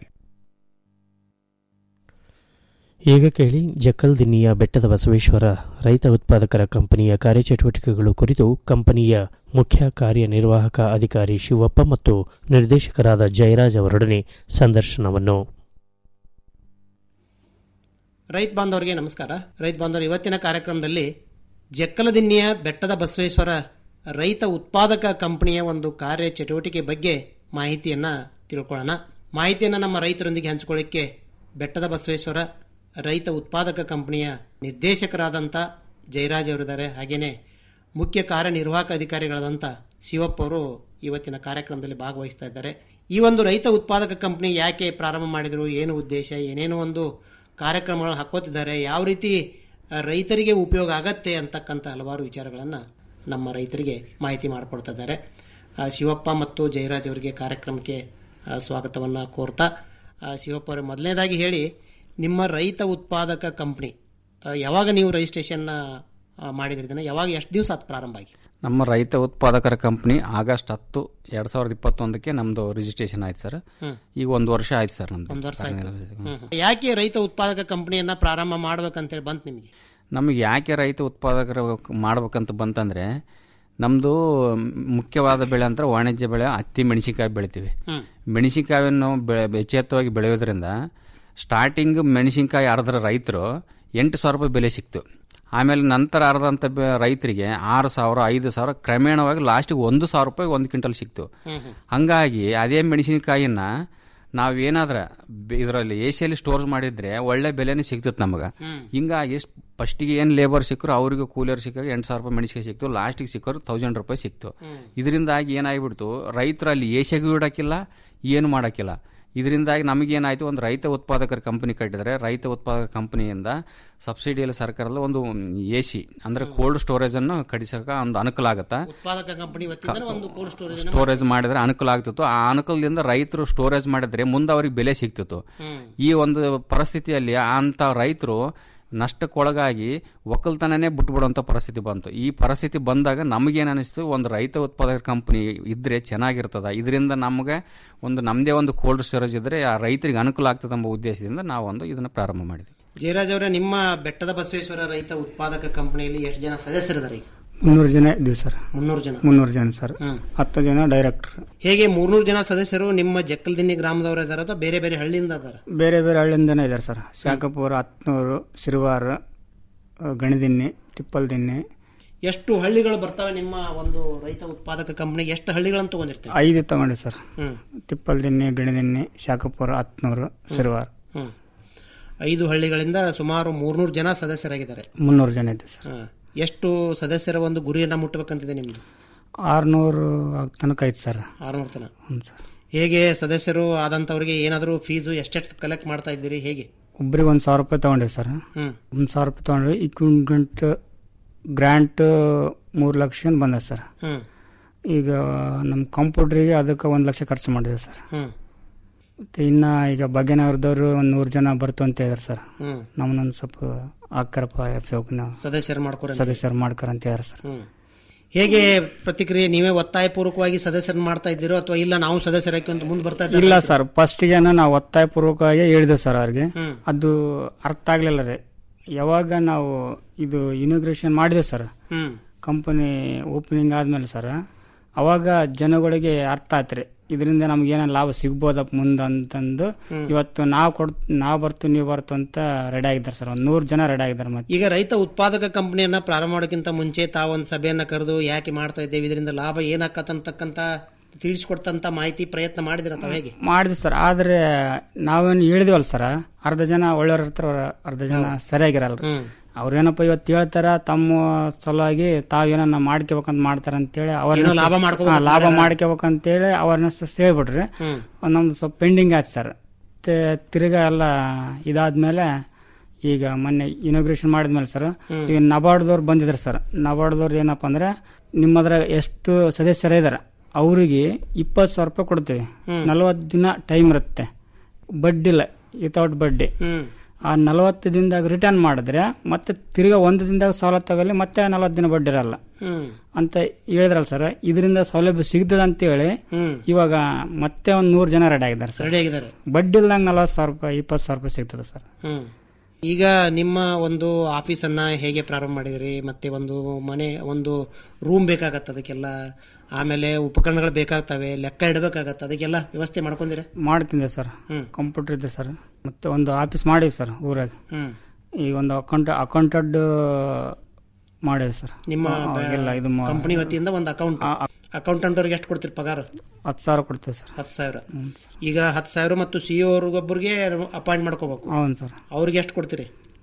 ಈಗ ಕೇಳಿ ಜಕ್ಕಲ್ದಿನ್ನಿಯ ಬೆಟ್ಟದ ಬಸವೇಶ್ವರ ರೈತ ಉತ್ಪಾದಕರ ಕಂಪನಿಯ ಕಾರ್ಯಚಟುವಟಿಕೆಗಳು ಕುರಿತು ಕಂಪನಿಯ ಮುಖ್ಯ ಕಾರ್ಯನಿರ್ವಾಹಕ ಅಧಿಕಾರಿ ಶಿವಪ್ಪ ಮತ್ತು ನಿರ್ದೇಶಕರಾದ ಜಯರಾಜ್ ಅವರೊಡನೆ ಸಂದರ್ಶನವನ್ನು ರೈತ ಬಾಂಧವರಿಗೆ ನಮಸ್ಕಾರ ರೈತ ಬಾಂಧವರು ಇವತ್ತಿನ ಕಾರ್ಯಕ್ರಮದಲ್ಲಿ ಜಕ್ಕಲದಿನ್ನಿಯ ಬೆಟ್ಟದ ಬಸವೇಶ್ವರ ರೈತ ಉತ್ಪಾದಕ ಕಂಪನಿಯ ಒಂದು ಕಾರ್ಯ ಚಟುವಟಿಕೆ ಬಗ್ಗೆ ಮಾಹಿತಿಯನ್ನ ತಿಳ್ಕೊಳ್ಳೋಣ ಮಾಹಿತಿಯನ್ನು ನಮ್ಮ ರೈತರೊಂದಿಗೆ ಹಂಚಿಕೊಳ್ಳಿಕ್ಕೆ ಬೆಟ್ಟದ ಬಸವೇಶ್ವರ ರೈತ ಉತ್ಪಾದಕ ಕಂಪನಿಯ ನಿರ್ದೇಶಕರಾದಂಥ ಜಯರಾಜ್ ಅವರಿದ್ದಾರೆ ಹಾಗೇನೆ ಮುಖ್ಯ ಕಾರ್ಯನಿರ್ವಾಹಕ ಅಧಿಕಾರಿಗಳಾದಂಥ ಶಿವಪ್ಪ ಅವರು ಇವತ್ತಿನ ಕಾರ್ಯಕ್ರಮದಲ್ಲಿ ಭಾಗವಹಿಸ್ತಾ ಇದ್ದಾರೆ ಈ ಒಂದು ರೈತ ಉತ್ಪಾದಕ ಕಂಪನಿ ಯಾಕೆ ಪ್ರಾರಂಭ ಮಾಡಿದರು ಏನು ಉದ್ದೇಶ ಏನೇನು ಒಂದು ಕಾರ್ಯಕ್ರಮಗಳನ್ನು ಹಾಕೋತಿದ್ದಾರೆ ಯಾವ ರೀತಿ ಆ, ರೈತರಿಗೆ ಉಪಯೋಗ ಆಗತ್ತೆ ಅಂತಕ್ಕಂಥ ಹಲವಾರು ವಿಚಾರಗಳನ್ನು ನಮ್ಮ ರೈತರಿಗೆ ಮಾಹಿತಿ ಮಾಡಿಕೊಡ್ತಾ ಇದ್ದಾರೆ ಆ, ಶಿವಪ್ಪ ಮತ್ತು ಜಯರಾಜ್ ಅವರಿಗೆ ಕಾರ್ಯಕ್ರಮಕ್ಕೆ ಆ, ಸ್ವಾಗತವನ್ನ ಕೋರ್ತಾ ಆ, ಶಿವಪ್ಪ ಅವರೇ ಮೊದಲನೇದಾಗಿ ಹೇಳಿ ನಿಮ್ಮ ರೈತ ಉತ್ಪಾದಕ ಕಂಪ್ನಿ ಆ, ಯಾವಾಗ ನೀವು ರಿಜಿಸ್ಟ್ರೇಷನ್ ಮಾಡಿದ್ರಿ ಇದನ್ನ ಯಾವಾಗ ಎಷ್ಟು ದಿವಸ ಆತ್ ಪ್ರಾರಂಭ ಆಗಿ ನಮ್ಮ ರೈತ ಉತ್ಪಾದಕರ ಕಂಪ್ನಿ ಆಗಸ್ಟ್ ಹತ್ತು ಎರಡ್ ಸಾವಿರದ ಇಪ್ಪತ್ತೊಂದಕ್ಕೆ ನಮ್ದು ರಿಜಿಸ್ಟ್ರೇಷನ್ ಆಯ್ತು ಸರ್ ಹ್ಮ್. ಈಗ ಒಂದು ವರ್ಷ ಆಯ್ತು ಸರ್ ನಮ್ದು ಒಂದು ವರ್ಷ ಆಯ್ತು ಹ್ಮ್, ಹ್ಮ್. ಯಾಕೆ ರೈತ ಉತ್ಪಾದಕ ಕಂಪನಿಯನ್ನ ಪ್ರಾರಂಭ ಮಾಡ್ಬೇಕಂತೇಳಿ ಬಂತು ನಿಮಗೆ ನಮಗೆ ಯಾಕೆ ರೈತ ಉತ್ಪಾದಕರು ಮಾಡ್ಬೇಕಂತ ಬಂತಂದ್ರೆ ನಮ್ಮದು ಮುಖ್ಯವಾದ ಬೆಳೆ ಅಂದ್ರೆ ವಾಣಿಜ್ಯ ಬೆಳೆ ಹತ್ತಿ ಮೆಣಸಿನಕಾಯಿ ಬೆಳಿತೀವಿ ಹ್ಮ್. ಮೆಣಸಿನಕಾಯಿಯನ್ನು ಬೆಳೆ ಎಚ್ಚೆತ್ತವಾಗಿ ಬೆಳೆಯೋದ್ರಿಂದ ಸ್ಟಾರ್ಟಿಂಗ್ ಮೆಣಸಿನಕಾಯಿ ಅರ್ಧರ ರೈತರು ಎಂಟು ಸಾವಿರ ರೂಪಾಯಿ ಬೆಲೆ ಸಿಕ್ತು ಆಮೇಲೆ ನಂತರ ಅರ್ಧಂತ ಬೆ- ರೈತರಿಗೆ ಆರು ಸಾವಿರ ಐದು ಸಾವಿರ ಕ್ರಮೇಣವಾಗಿ ಲಾಸ್ಟಿಗೆ ಒಂದು ಸಾವಿರ ರೂಪಾಯಿ ಒಂದು ಕ್ವಿಂಟಲ್ ಸಿಕ್ತು ಹ್ಮ್, ಹ್ಮ್. ಹಂಗಾಗಿ ಅದೇ ಮೆಣಸಿನಕಾಯಿನ ನಾವೇನಾದ್ರ ಇದರಲ್ಲಿ ಎ ಸಿಯಲ್ಲಿ ಸ್ಟೋರ್ ಮಾಡಿದ್ರೆ ಒಳ್ಳೆ ಬೆಲೆನೇ ಸಿಗ್ತದೆ ನಮಗೆ ಹ್ಮ್. ಹಿಂಗಾಗಿ ಫಸ್ಟಿಗೆ ಏನು ಲೇಬರ್ ಸಿಕ್ಕರು ಅವರಿಗೂ ಕೂಲಿಯರ್ ಸಿಕ್ಕಾಗ ಎಂಟು ಸಾವಿರ ರೂಪಾಯಿ ಮೆಣಸಿಗೆ ಸಿಕ್ತು ಲಾಸ್ಟಿಗೆ ಸಿಕ್ಕರು ತೌಸಂಡ್ ರೂಪಾಯಿ ಸಿಕ್ತು ಹ್ಮ್. ಇದರಿಂದಾಗಿ ಏನಾಗ್ಬಿಡ್ತು ರೈತರು ಅಲ್ಲಿ ಎಸಿಗೂ ಇಡಕ್ಕಿಲ್ಲ ಏನು ಮಾಡಕ್ಕಿಲ್ಲ ಇದರಿಂದಾಗಿ ನಮಗೇನಾಯ್ತು ಒಂದು ರೈತ ಉತ್ಪಾದಕರ ಕಂಪನಿ ಕಟ್ಟಿದ್ರೆ ರೈತ ಉತ್ಪಾದಕ ಕಂಪನಿಯಿಂದ ಸಬ್ಸಿಡಿಯಲ್ಲಿ ಸರ್ಕಾರದ ಒಂದು ಎ ಸಿ ಅಂದ್ರೆ ಕೋಲ್ಡ್ ಸ್ಟೋರೇಜ್ ಅನ್ನು ಕಡಿಸಕ ಒಂದು ಅನುಕೂಲ ಆಗತ್ತಾ ಉತ್ಪಾದಕ ಕಂಪನಿ ವತಿಯಿಂದ ಒಂದು ಕೋಲ್ಡ್ ಸ್ಟೋರೇಜ್ ಸ್ಟೋರೇಜ್ ಮಾಡಿದ್ರೆ ಅನುಕೂಲ ಆಗ್ತಿತ್ತು ಆ ಅನುಕೂಲದಿಂದ ರೈತರು ಸ್ಟೋರೇಜ್ ಮಾಡಿದ್ರೆ ಮುಂದೆ ಅವ್ರಿಗೆ ಬೆಲೆ ಸಿಗ್ತಿತ್ತು ಹ್ಮ್. ಈ ಒಂದು ಪರಿಸ್ಥಿತಿಯಲ್ಲಿ ಅಂತ ರೈತರು ನಷ್ಟಕ್ಕೊಳಗಾಗಿ ಒಕ್ಕಲ್ತನನೇ ಬಿಟ್ಬಿಡುವಂಥ ಪರಿಸ್ಥಿತಿ ಬಂತು ಈ ಪರಿಸ್ಥಿತಿ ಬಂದಾಗ ನಮಗೇನು ಅನಿಸ್ತು ಒಂದು ರೈತ ಉತ್ಪಾದಕ ಕಂಪನಿ ಇದ್ರೆ ಚೆನ್ನಾಗಿರ್ತದ ಇದರಿಂದ ನಮಗೆ ಒಂದು ನಮ್ಮದೇ ಒಂದು ಕೋಲ್ಡ್ ಸ್ಟೋರೇಜ್ ಇದ್ರೆ ಆ ರೈತರಿಗೆ ಅನುಕೂಲ ಆಗ್ತದೆ ಎಂಬ ಉದ್ದೇಶದಿಂದ ನಾವು ಒಂದು ಇದನ್ನು ಪ್ರಾರಂಭ ಮಾಡಿದ್ವಿ ಜಯರಾಜ್ ಅವರೇ ನಿಮ್ಮ ಬೆಟ್ಟದ ಬಸವೇಶ್ವರ ರೈತ ಉತ್ಪಾದಕ ಕಂಪನಿಯಲ್ಲಿ ಎಷ್ಟು ಜನ ಸದಸ್ಯರಿದ್ದಾರೆ ಈಗ ಮುನ್ನೂರು ಜನ ಇದ್ದೀವಿ ಸರ್ ಮುನ್ನೂರು ಜನ ಮುನ್ನೂರು ಜನ ಸರ್ ಹ್ಮ್. ಹತ್ತು ಜನ ಡೈರೆಕ್ಟರ್ ಹೇಗೆ ಮೂರ್ನೂರು ಜನ ಸದಸ್ಯರು ನಿಮ್ಮ ಜಕ್ಕಲ್ದಿನ್ನಿ ಗ್ರಾಮದವರು ಇದಾರ ಅಥವಾ ಬೇರೆ ಬೇರೆ ಹಳ್ಳಿಯಿಂದ ಅದಾರ ಬೇರೆ ಬೇರೆ ಹಳ್ಳಿಯಿಂದನೇ ಇದ್ದಾರೆ ಸರ್ ಶಾಖಪುರ ಹತ್ನೂರು ಸಿರುವಾರ ಆ, ಗಣಿದಿನ್ನಿ ತಿಪ್ಪಲ್ದಿನ್ನಿ ಎಷ್ಟು ಹಳ್ಳಿಗಳು ಬರ್ತವೆ ನಿಮ್ಮ ಒಂದು ರೈತ ಉತ್ಪಾದಕ ಕಂಪನಿಗೆ ಎಷ್ಟು ಹಳ್ಳಿಗಳನ್ನು ತಗೊಂಡಿರ್ತೀವಿ ಐದು ತಗೊಂಡಿ ಸರ್ ಹ್ಮ್. ತಿಪ್ಪಲ್ದಿನ್ನಿ ಗಣಿದಿನ್ನಿ ಶಾಖಪುರ ಹತ್ನೂರು ಸಿರುವಾರ ಹ್ಮ್ ಐದು ಹಳ್ಳಿಗಳಿಂದ ಸುಮಾರು ಮೂರ್ನೂರು ಜನ ಸದಸ್ಯರಾಗಿದ್ದಾರೆ ಮುನ್ನೂರು ಜನ ಇದೆ ಸರ್ ಹಾ. ಎಷ್ಟು ಸದಸ್ಯರ ಒಂದು ಗುರಿಯನ್ನ ಮುಟ್ಟಬೇಕಂತಿದೆ ನಿಮ್ದು ಆರ್ನೂರು ತನಕ ಐತೆ ಸರ್ ಆರ್ನೂರು ತನ ಹ್ಞೂ ಸರ್ ಹೇಗೆ ಸದಸ್ಯರು ಆದಂತವರಿಗೆ ಏನಾದರೂ ಫೀಸು ಎಷ್ಟೆಷ್ಟು ಕಲೆಕ್ಟ್ ಮಾಡ್ತಾ ಇದ್ದೀರಿ ಹೇಗೆ ಒಬ್ರಿಗೆ ಒಂದು ಸಾವಿರ ರೂಪಾಯಿ ತಗೊಂಡಿವಿ ಸರ್ ಹ್ಮ್. ಒಂದು ಸಾವಿರ ರೂಪಾಯಿ ತಗೊಂಡ್ವಿ ಇಕ್ವಿಪ್ಮೆಂಟ್ ಗ್ರ್ಯಾಂಟ್ ಮೂರು ಲಕ್ಷ ಬಂದ ಸರ್ ಹ್ಮ್ ಈಗ ನಮ್ಮ ಕಂಪ್ಯೂಟ್ರಿಗೆ ಅದಕ್ಕೆ ಒಂದು ಲಕ್ಷ ಖರ್ಚು ಮಾಡಿದೆ ಸರ್ ಹ್ಮ್ ಮತ್ತೆ ಇನ್ನ ಈಗ ಭಾಗ್ಯನಗರದವರು ಒಂದು ನೂರು ಜನ ಬರ್ತು ಅಂತ ಹೇಳಿದ್ರು ಸರ್ ಹ್ಮ್. ನಮ್ಮನ್ನೊಂದು ಸ್ವಲ್ಪ ಹಾಕರಪ್ಪ ಎಫ್ ಸದಸ್ಯರು ಮಾಡ್ಕೊರ ಸದಸ್ಯರು ಮಾಡ್ಕರ ಅಂತ ಹೇಳಿದ್ರು ಸರ್ ಹ್ಮ್ ಹೇಗೆ ಪ್ರತಿಕ್ರಿಯೆ ನೀವೇ ಒತ್ತಾಯ ಪೂರ್ವಕವಾಗಿ ಸದಸ್ಯರನ್ನ ಮಾಡ್ತಾ ಇದ್ದೀರೋ ಅಥವಾ ಇಲ್ಲ ನಾವು ಸದಸ್ಯರಾಕಿ ಅಂತ ಮುಂದೆ ಬರ್ತಾ ಇದ್ದಾರೆ ಇಲ್ಲ ಸರ್ ಫಸ್ಟಿಗೆ ನಾವು ಒತ್ತಾಯ ಪೂರ್ವಕವಾಗಿ ಹೇಳಿದೆವು ಸರ್ ಅವ್ರಿಗೆ ಹ್ಮ್. ಅದು ಅರ್ಥ ಆಗ್ಲಿಲ್ಲ ರೀ ಯಾವಾಗ ನಾವು ಇದು ಇನಾಗ್ರೇಷನ್ ಮಾಡಿದೆವು ಸರ್ ಹ್ಮ್ ಕಂಪನಿ ಓಪನಿಂಗ್ ಆದ್ಮೇಲೆ ಸರ್ ಅವಾಗ ಜನಗಳಿಗೆ ಅರ್ಥ ಆಯ್ತ್ರಿ ಇದರಿಂದ ನಮ್ಗೆ ಏನೋ ಲಾಭ ಸಿಗ್ಬೋದಪ್ಪ ಮುಂದೆ ಅಂತಂದು ಹ್ಮ್. ಇವತ್ತು ನಾವು ಕೊಡ್ ನಾವು ಬರ್ತು ನೀವು ಬರ್ತು ಅಂತ ರೆಡಿ ಆಗಿದ್ದಾರೆ ಸರ್ ಒಂದು ನೂರು ಜನ ರೆಡಿ ಆಗಿದ್ದಾರೆ ಮತ್ತೆ ಈಗ ರೈತ ಉತ್ಪಾದಕ ಕಂಪನಿಯನ್ನ ಪ್ರಾರಂಭ ಮಾಡೋಕ್ಕಿಂತ ಮುಂಚೆ ತಾವೊಂದು ಸಭೆಯನ್ನ ಕರೆದು ಯಾಕೆ ಮಾಡ್ತಾ ಇದ್ದೇವೆ ಇದರಿಂದ ಲಾಭ ಏನಾಕತ್ತಂತಕ್ಕಂತ ತಿಳಿಸ್ಕೊಡ್ತಂತ ಮಾಹಿತಿ ಪ್ರಯತ್ನ ಮಾಡಿದಿರ ತಾವ್ ಹೇಗೆ ಮಾಡಿದ್ವಿ ಸರ್ ಆದ್ರೆ ನಾವೇನು ಹೇಳಿದ್ವಲ್ಲ ಸರ್ ಅರ್ಧ ಜನ ಒಳ್ಳೆಯವ್ರು ಇರ್ತಾರ ಅರ್ಧ ಜನ ಸರಿಯಾಗಿರಲ್ಲ ಹ್ಮ್. ಅವ್ರೇನಪ್ಪ ಇವತ್ತು ಹೇಳ್ತಾರ ತಮ್ಮ ಸಲುವಾಗಿ ತಾವೇನ ಮಾಡ್ಕೋಬೇಕಂತ ಮಾಡ್ತಾರ ಅಂತೇಳಿ ಏನೋ ಲಾಭ ಮಾಡ್ಕೋಬೇಕಂತ ಲಾಭ ಮಾಡ್ಯಾರ. ಮಾಡ್ಕೋಬೇಕಂತೇಳಿ ಅವ್ರನ್ನ ಸ- ಹೇಳ್ಬಿಟ್ರಿ ಹ್ಮ್. ನಮ್ದು ಸ್ವಲ್ಪ ಪೆಂಡಿಂಗ್ ಆಯ್ತು ಸರ್ ಮತ್ತೆ ತಿರ್ಗಾ ಎಲ್ಲ ಇದಾದ್ಮೇಲೆ ಈಗ ಮೊನ್ನೆ ಇನಾಗ್ರೇಷನ್ ಮಾಡಿದ್ಮೇಲೆ ಸರ್ ಹ್ಮ್. ಈಗ ನಬಾರ್ಡ್ದವ್ರು ಬಂದಿದ್ರು ಸರ್ ನಬಾರ್ಡ್ದವ್ರು ಏನಪ್ಪ ಅಂದ್ರೆ ನಿಮ್ಮದ್ರಾಗ ಎಷ್ಟು ಸದಸ್ಯರ ಇದಾರೆ ಅವರಿಗೆ ಇಪ್ಪತ್ತು ಸಾವಿರ ರೂಪಾಯಿ ಕೊಡ್ತೀವಿ ಹ್ಮ್. ನಲವತ್ತು ದಿನ ಟೈಮ್ ಇರುತ್ತೆ ಬಡ್ಡಿ ಇಲ್ಲ ವಿತೌಟ್ ಬಡ್ಡಿ ಹ್ಮ್ ಆ ನಲವತ್ತು ದಿನದಾಗ ರಿಟರ್ನ್ ಮಾಡಿದ್ರೆ ಮತ್ತೆ ತಿರ್ಗಾ ಒಂದು ದಿನದಾಗ ಸಾಲ ತಗೊಳ್ಳಿ ಮತ್ತೆ ನಲವತ್ತು ದಿನ ಬಡ್ಡಿ ಇರಲ್ಲ ಹ್ಮ್ ಅಂತ ಹೇಳಿದ್ರಲ್ಲ ಸರ್ ಇದರಿಂದ ಸೌಲಭ್ಯ ಸಿಗ್ತದೆ ಅಂತೇಳಿ ಹ್ಮ್ ಇವಾಗ ಮತ್ತೆ ಒಂದ್ ನೂರು ಜನ ರೆಡಿ ಆಗಿದ್ದಾರೆ ಸರ್ ರೆಡಿ ಆಗಿದ್ದಾರೆ ಬಡ್ಡಿ ಇಲ್ದಂಗೆ ನಲವತ್ತು ಸಾವಿರ ರೂಪಾಯಿ ಇಪ್ಪತ್ತು ಸಾವಿರ ರೂಪಾಯಿ ಸಿಗ್ತದೆ ಸರ್ ಹ್ಮ್ ಈಗ ನಿಮ್ಮ ಒಂದು ಆಫೀಸನ್ನ ಹೇಗೆ ಪ್ರಾರಂಭ ಮಾಡಿದಿರಿ ಮತ್ತೆ ಒಂದು ಮನೆ ಒಂದು ರೂಮ್ ಬೇಕಾಗತ್ತೆ ಅದಕ್ಕೆಲ್ಲ ಆಮೇಲೆ ಉಪಕರಣಗಳು ಬೇಕಾಗ್ತವೆ ಲೆಕ್ಕ ಇಡಬೇಕಾಗತ್ತೆ ಅದಕ್ಕೆಲ್ಲ ವ್ಯವಸ್ಥೆ ಮಾಡ್ಕೊಂಡಿರ ಮಾಡ್ತಿದ್ದೆ ಸರ್ ಹ್ಮ್. ಕಂಪ್ಯೂಟರ್ ಇದೆ ಸರ್ ಮತ್ತೆ ಒಂದು ಆಫೀಸ್ ಮಾಡಿವಿ ಸರ್ ಊರಾಗ ಹ್ಮ್ ಈ ಒಂದು ಅಕೌಂಟ್ ಅಕೌಂಟೆಡ್ ಮಾಡಿದೆ ಸರ್ ನಿಮ್ಮ ಆ, ಇಲ್ಲ ಇದು ಮ- ಕಂಪನಿ ವತಿಯಿಂದ ಒಂದು ಅಕೌಂಟ್ ಅಕೌಂಟೆಂಟ್ ಅವ್ರಿಗೆ ಎಷ್ಟು ಕೊಡ್ತೀರಿ ಪಗಾರ ಹತ್ತು ಸಾವಿರ ಕೊಡ್ತೇವೆ ಸರ್ ಹತ್ತು ಸಾವಿರ ಈಗ ಹತ್ತು ಸಾವಿರ ಮತ್ತು ಸಿ ಅವ್ರಿಗೊಬ್ಬರಿಗೆ ಅಪಾಯಿಂಟ್ ಮಾಡ್ಕೋಬೇಕು ಹೌದು ಸರ್ ಅವ್ರಿಗೆ ಎಷ್ಟು ಕೊಡ್ತೀರಿ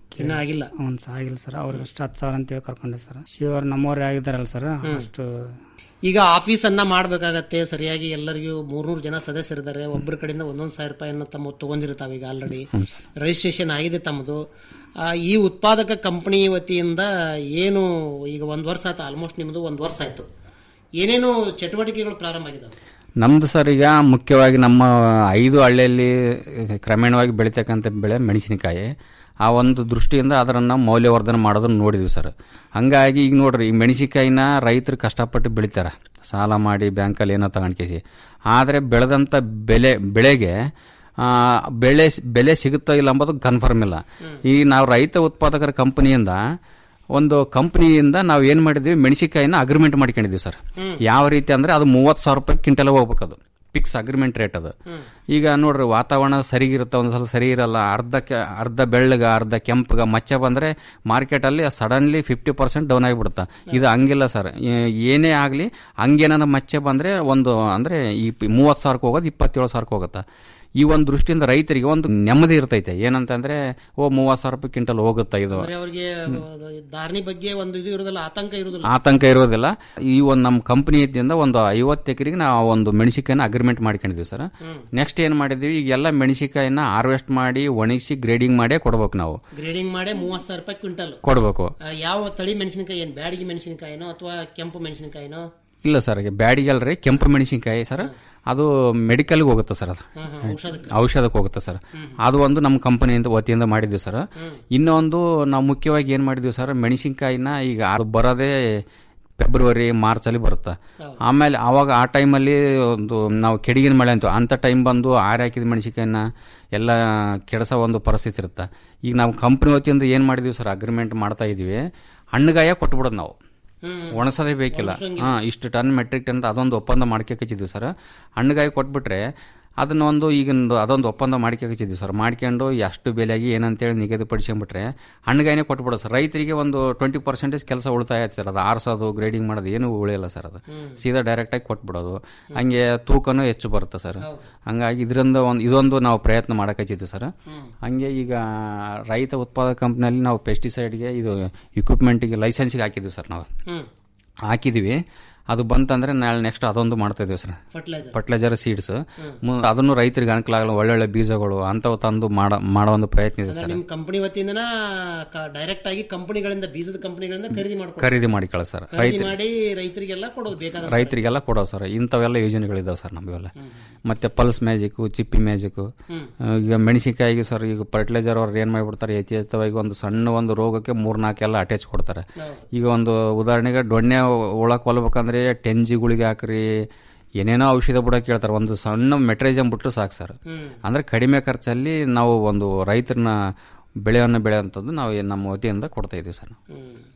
ಇನ್ನ ಆಗಿಲ್ಲ ಹ್ಞೂ ಸರ್ ಆಗಿಲ್ಲ ಸರ್ ಅವ್ರಿಗೆ ಅಷ್ಟು ಹತ್ತು ಸಾವಿರ ಅಂತೇಳಿ ಕರ್ಕೊಂಡೆ ಸರ್ ಶಿವರ್ ನಮ್ಮವ್ರೆ ಆಗಿದ್ದಾರಲ್ಲ ಸರ್ ಅಷ್ಟು ಈಗ ಆಫೀಸ್ ಅನ್ನ ಮಾಡ್ಬೇಕಾಗತ್ತೆ ಸರಿಯಾಗಿ ಎಲ್ಲರಿಗೂ ಮೂರ್ನೂರು ಜನ ಸದಸ್ಯರಿದ್ದಾರೆ ಒಬ್ಬರ ಕಡೆಯಿಂದ ಒಂದೊಂದು ಸಾವಿರ ರೂಪಾಯಿಯನ್ನ ತಮ್ಮ ತಗೊಂಡಿರ್ತಾವ ಈಗ ಆಲ್ರೆಡಿ ರಿಜಿಸ್ಟ್ರೇಷನ್ ಆಗಿದೆ ತಮ್ಮದು ಆ, ಈ ಉತ್ಪಾದಕ ಕಂಪನಿ ವತಿಯಿಂದ ಏನು ಈಗ ಒಂದ್ ವರ್ಷ ಆಯ್ತು ಆಲ್ಮೋಸ್ಟ್ ನಿಮ್ಮದು ಒಂದ್ ವರ್ಷ ಆಯ್ತು ಏನೇನು ಚಟುವಟಿಕೆಗಳು ಪ್ರಾರಂಭ ಆಗಿದಾವೆ ನಮ್ದು ಸರ್ ಈಗ ಮುಖ್ಯವಾಗಿ ನಮ್ಮ ಐದು ಹಳ್ಳಿಯಲ್ಲಿ ಕ್ರಮೇಣವಾಗಿ ಬೆಳೀತಕ್ಕಂಥ ಬೆಳೆ ಮೆಣಸಿನಕಾಯಿ ಆ ಒಂದು ದೃಷ್ಟಿಯಿಂದ ಅದರನ್ನು ಮೌಲ್ಯವರ್ಧನೆ ಮಾಡೋದನ್ನ ನೋಡಿದ್ವಿ ಸರ್ ಹಂಗಾಗಿ ಈಗ ನೋಡ್ರಿ ಈ ಮೆಣಸಿನಕಾಯಿನ ರೈತರು ಕಷ್ಟಪಟ್ಟು ಬೆಳಿತಾರೆ ಸಾಲ ಮಾಡಿ ಬ್ಯಾಂಕಲ್ಲಿ ಏನೋ ತಗೊಂಡ್ಕೇಸಿ ಆದರೆ ಬೆಳೆದಂಥ ಬೆಲೆ ಬೆಳೆಗೆ ಆ, ಬೆಳೆ ಬೆಲೆ ಸಿಗುತ್ತೋ ಇಲ್ಲ ಅಂಬೋದು ಕನ್ಫರ್ಮ್ ಇಲ್ಲ ಈ ನಾವು ರೈತ ಉತ್ಪಾದಕರ ಕಂಪನಿಯಿಂದ ಒಂದು ಕಂಪನಿಯಿಂದ ನಾವು ಏನು ಮಾಡಿದ್ವಿ ಮೆಣಸಿನಕಾಯಿನ ಅಗ್ರಿಮೆಂಟ್ ಮಾಡ್ಕೊಂಡಿದ್ವಿ ಸರ್ ಯಾವ ರೀತಿ ಅಂದ್ರೆ ಅದು ಮೂವತ್ತು ಸಾವಿರ ರೂಪಾಯಿ ಕ್ವಿಂಟಲ್ ಹೋಗ್ಬೇಕು ಅದು ಫಿಕ್ಸ್ ಅಗ್ರಿಮೆಂಟ್ ರೇಟ್ ಅದು ಈಗ ನೋಡ್ರಿ ವಾತಾವರಣ ಸರಿಗಿರುತ್ತೆ ಒಂದ್ಸಲ ಸರಿ ಇರಲ್ಲ ಅರ್ಧ ಕೆ- ಅರ್ಧ ಬೆಳ್ಳಗ ಅರ್ಧ ಕೆಂಪಗ ಮಚ್ಚ ಬಂದ್ರೆ ಮಾರ್ಕೆಟಲ್ಲಿ ಸಡನ್ಲಿ ಫಿಫ್ಟಿ ಪರ್ಸೆಂಟ್ ಡೌನ್ ಆಗಿಬಿಡುತ್ತೆ ಇದು ಹಂಗಿಲ್ಲ ಸರ್ ಏನೇ ಆಗಲಿ ಹಂಗೇನ ಮಚ್ಚೆ ಬಂದ್ರೆ ಒಂದು ಅಂದ್ರೆ ಈ ಮೂವತ್ತು ಸಾವಿರಕ್ಕೆ ಹೋಗೋದು ಇಪ್ಪತ್ತೇಳು ಸಾವಿರಕ್ಕೆ ಹೋಗುತ್ತೆ ಈ ಒಂದು ದೃಷ್ಟಿಯಿಂದ ರೈತರಿಗೆ ಒಂದು ನೆಮ್ಮದಿ ಇರ್ತೈತೆ ಏನಂತಂದ್ರೆ ಓ ಮೂವತ್ತು ಸಾವಿರ ರೂಪಾಯಿ ಕ್ವಿಂಟಲ್ ಹೋಗುತ್ತೆ ಇದು ಅಂದ್ರೆ ಅವ್ರಿಗೆ ಧಾರಣಿ ಬಗ್ಗೆ ಒಂದು ಇದು ಇರೋದಿಲ್ಲ ಆತಂಕ ಇರೋದಿಲ್ಲ ಆತಂಕ ಇರೋದಿಲ್ಲ ಈ ಒಂದು ನಮ್ಮ ಕಂಪನಿಯಿಂದ ಒಂದು ಐವತ್ತು ಎಕರೆಗೆ ನಾವು ಒಂದು ಮೆಣಸಿಕಾಯಿನ ಅಗ್ರಿಮೆಂಟ್ ಮಾಡ್ಕೊಂಡಿದ್ವಿ ಸರ್ ನೆಕ್ಸ್ಟ್ ಏನು ಮಾಡಿದ್ವಿ ಈಗ ಎಲ್ಲ ಮೆಣಸಿಕಾಯಿನ ಹಾರ್ವೆಸ್ಟ್ ಮಾಡಿ ಒಣಗಿಸಿ ಗ್ರೇಡಿಂಗ್ ಮಾಡೇ ಕೊಡ್ಬೇಕು ನಾವು ಗ್ರೇಡಿಂಗ್ ಮಾಡಿ ಮೂವತ್ತು ಸಾವಿರ ರೂಪಾಯಿ ಕ್ವಿಂಟಲ್ ಕೊಡ್ಬೇಕು ಆ, ಯಾವ ತಳಿ ಮೆಣಸಿನಕಾಯಿ ಏನ್ ಬ್ಯಾಡಗಿ ಮೆಣಸಿನಕಾಯಿನೋ ಅಥವಾ ಕೆಂಪು ಮೆಣಸಿನಕಾಯಿನೋ ಇಲ್ಲ ಸರ್ ಈಗ ಬ್ಯಾಡಿಗೆ ಅಲ್ರಿ ಕೆಂಪು ಮೆಣಸಿನಕಾಯಿ ಸರ್ ಅದು ಮೆಡಿಕಲ್ಗೆ ಹೋಗುತ್ತೆ ಸರ್ ಅದು ಹಾ, ಹಾ, ಔಷಧಕ್ಕೆ. ಔಷಧಕ್ಕೆ ಹೋಗುತ್ತೆ ಸರ್ ಅದು ಒಂದು ನಮ್ಮ ಕಂಪನಿಯಿಂದ ವತಿಯಿಂದ ಮಾಡಿದ್ವಿ ಸರ್ ಇನ್ನೊಂದು ನಾವು ಮುಖ್ಯವಾಗಿ ಏನು ಮಾಡಿದ್ವಿ ಸರ್ ಮೆಣಸಿನಕಾಯಿನ ಈಗ ಅದು ಬರೋದೇ ಫೆಬ್ರವರಿ ಮಾರ್ಚಲ್ಲಿ ಬರುತ್ತೆ ಆಮೇಲೆ ಆವಾಗ ಆ ಟೈಮಲ್ಲಿ ಒಂದು ನಾವು ಕೆಡಿಗಿನ ಮಳೆ ಅಂತೀವಿ ಅಂಥ ಟೈಮ್ ಬಂದು ಆರೆ ಹಾಕಿದ ಮೆಣಸಿನಕಾಯಿನ ಎಲ್ಲ ಕೆಡಸೋ ಒಂದು ಪರಿಸ್ಥಿತಿ ಇರುತ್ತೆ ಈಗ ನಾವು ಕಂಪ್ನಿ ವತಿಯಿಂದ ಏನು ಮಾಡಿದ್ವಿ ಸರ್ ಅಗ್ರಿಮೆಂಟ್ ಮಾಡ್ತಾ ಇದೀವಿ ಹಣ್ಣುಗಾಯ ಕೊಟ್ಬಿಡೋದು ನಾವು ಒಣಸೋದೇ ಬೇಕಿಲ್ಲ ಹಾಂ ಇಷ್ಟು ಟನ್ ಮೆಟ್ರಿಕ್ ಟನ್ ಅದೊಂದು ಒಪ್ಪಂದ ಮಾಡ್ಕೊಚಿದ್ವಿ ಸರ್ ಹಣ್ಣುಗಾಯಿ ಕೊಟ್ಬಿಟ್ರೆ ಅದನ್ನ ಒಂದು ಈಗಿಂದು ಅದೊಂದು ಒಪ್ಪಂದ ಮಾಡ್ಕೊಚಿದ್ವಿ ಸರ್ ಮಾಡ್ಕೊಂಡು ಎಷ್ಟು ಬೆಲೆಯಾಗಿ ಏನಂತೇಳಿ ನಿಗದಿಪಡಿಸ್ಕೊಂಡ್ಬಿಟ್ರೆ ಹಣ್ಣುಗಾಯಿನೇ ಕೊಟ್ಬಿಡೋದು ಸರ್ ರೈತರಿಗೆ ಒಂದು ಟ್ವೆಂಟಿ ಪರ್ಸೆಂಟೇಜ್ ಕೆಲಸ ಉಳಿತಾಯ ಆಯ್ತು ಸರ್ ಅದು ಆರಿಸೋದು ಗ್ರೇಡಿಂಗ್ ಮಾಡೋದು ಏನು ಉಳಿಯಲ್ಲ ಸರ್ ಅದು ಸೀದಾ ಡೈರೆಕ್ಟಾಗಿ ಕೊಟ್ಬಿಡೋದು ಹಂಗೆ ತೂಕನೂ ಹೆಚ್ಚು ಬರುತ್ತೆ ಸರ್ ಹಂಗಾಗಿ ಇದರಿಂದ ಒಂದು ಇದೊಂದು ನಾವು ಪ್ರಯತ್ನ ಮಾಡಕಚ್ಚಿದ್ವಿ ಸರ್ ಹಂಗೆ ಈಗ ರೈತ ಉತ್ಪಾದಕ ಕಂಪ್ನಿಯಲ್ಲಿ ನಾವು ಪೆಸ್ಟಿಸೈಡ್ಗೆ ಇದು ಇಕ್ವಿಪ್ಮೆಂಟಿಗೆ ಲೈಸೆನ್ಸಿಗೆ ಹಾಕಿದ್ವಿ ಸರ್ ನಾವು ಹ್ಮ್ ಹಾಕಿದೀವಿ ಅದು ಬಂತಂದ್ರೆ ನಾಳೆ ನೆಕ್ಸ್ಟ್ ಅದೊಂದು ಮಾಡ್ತಾ ಇದೀವಿ ಸರ್ Fertilizer. ಫರ್ಟಿಲೈಸರ್ ಸೀಡ್ಸ್ ಅದನ್ನು ರೈತರಿಗೆ ಅನುಕೂಲ ಒಳ್ಳೊಳ್ಳೆ ಬೀಜಗಳು ಅಂತವು ತಂದು ಮಾಡೋ ಮಾಡೋ ಒಂದು ಪ್ರಯತ್ನ ಇದೆ ಅಂದ್ರೆ ಸರ್ ನಿಮ್ ಕಂಪನಿ ವತಿಯಿಂದನ ಡೈರೆಕ್ಟ್ ಆಗಿ ಕಂಪನಿಗಳಿಂದ ಬೀಜದ ಕಂಪನಿಗಳಿಂದ ಖರೀದಿ ಮಾಡ್ಕೊಂಡು ಖರೀದಿ ಮಾಡಿ ಕಳಿಸ್ತಾರೆ ಖರೀದಿ ರೈತ ಮಾಡಿ ರೈತರಿಗೆಲ್ಲ ಕೊಡೋದು ಬೇಕಾದ ರೈತರಿಗೆಲ್ಲ ಕೊಡೋ ಸರ್ ಇಂಥವೆಲ್ಲ ಯೋಜನೆಗಳಿದಾವೆ ಸರ್ ನಮಗೆಲ್ಲ ಮತ್ತೆ ಪಲ್ಸ್ ಮ್ಯಾಜಿಕ್ ಚಿಪ್ಪಿ ಮ್ಯಾಜಿಕ್ ಈಗ ಮೆಣಸಿನಕಾಯಿಗೆ ಸರ್ ಈಗ ಫರ್ಟಿಲೈಸರ್ ಅವ್ರು ಏನ್ ಮಾಡಿಬಿಡ್ತಾರೆ ಯಥೇಚ್ಛವಾಗಿ ಒಂದು ಸಣ್ಣ ಒಂದು ರೋಗಕ್ಕೆ ಮೂರ್ನಾಲ್ಕೆಲ್ಲ ಅಟ್ಯಾಚ್ ಕೊಡ್ತಾರೆ ಈಗ ಒಂದು ಉದಾಹರಣೆಗೆ ಡೊಣ್ಣೆ ಹುಳ ಕೊಲ್ಬೇಕಂದ್ರೆ ಟೆನ್ ಜಿ ಗುಳಿಗೆ ಹಾಕ್ರಿ ಏನೇನೋ ಔಷಧ ಬಿಡೋಕೆ ಹೇಳ್ತಾರೆ ಒಂದು ಸಣ್ಣ ಮೆಟ್ರೇಜಮ್ ಬಿಟ್ಟರು ಸಾಕು ಸರ್ ಅಂದ್ರೆ ಕಡಿಮೆ ಖರ್ಚಲ್ಲಿ ನಾವು ಒಂದು ರೈತರನ್ನ ಬೆಳೆಯನ್ನು ಬೆಳೆಯುವಂಥದ್ದು ನಾವು ನಮ್ಮ ವತಿಯಿಂದ ಕೊಡ್ತಾ ಇದೀವಿ ಸರ್ ನಾವು.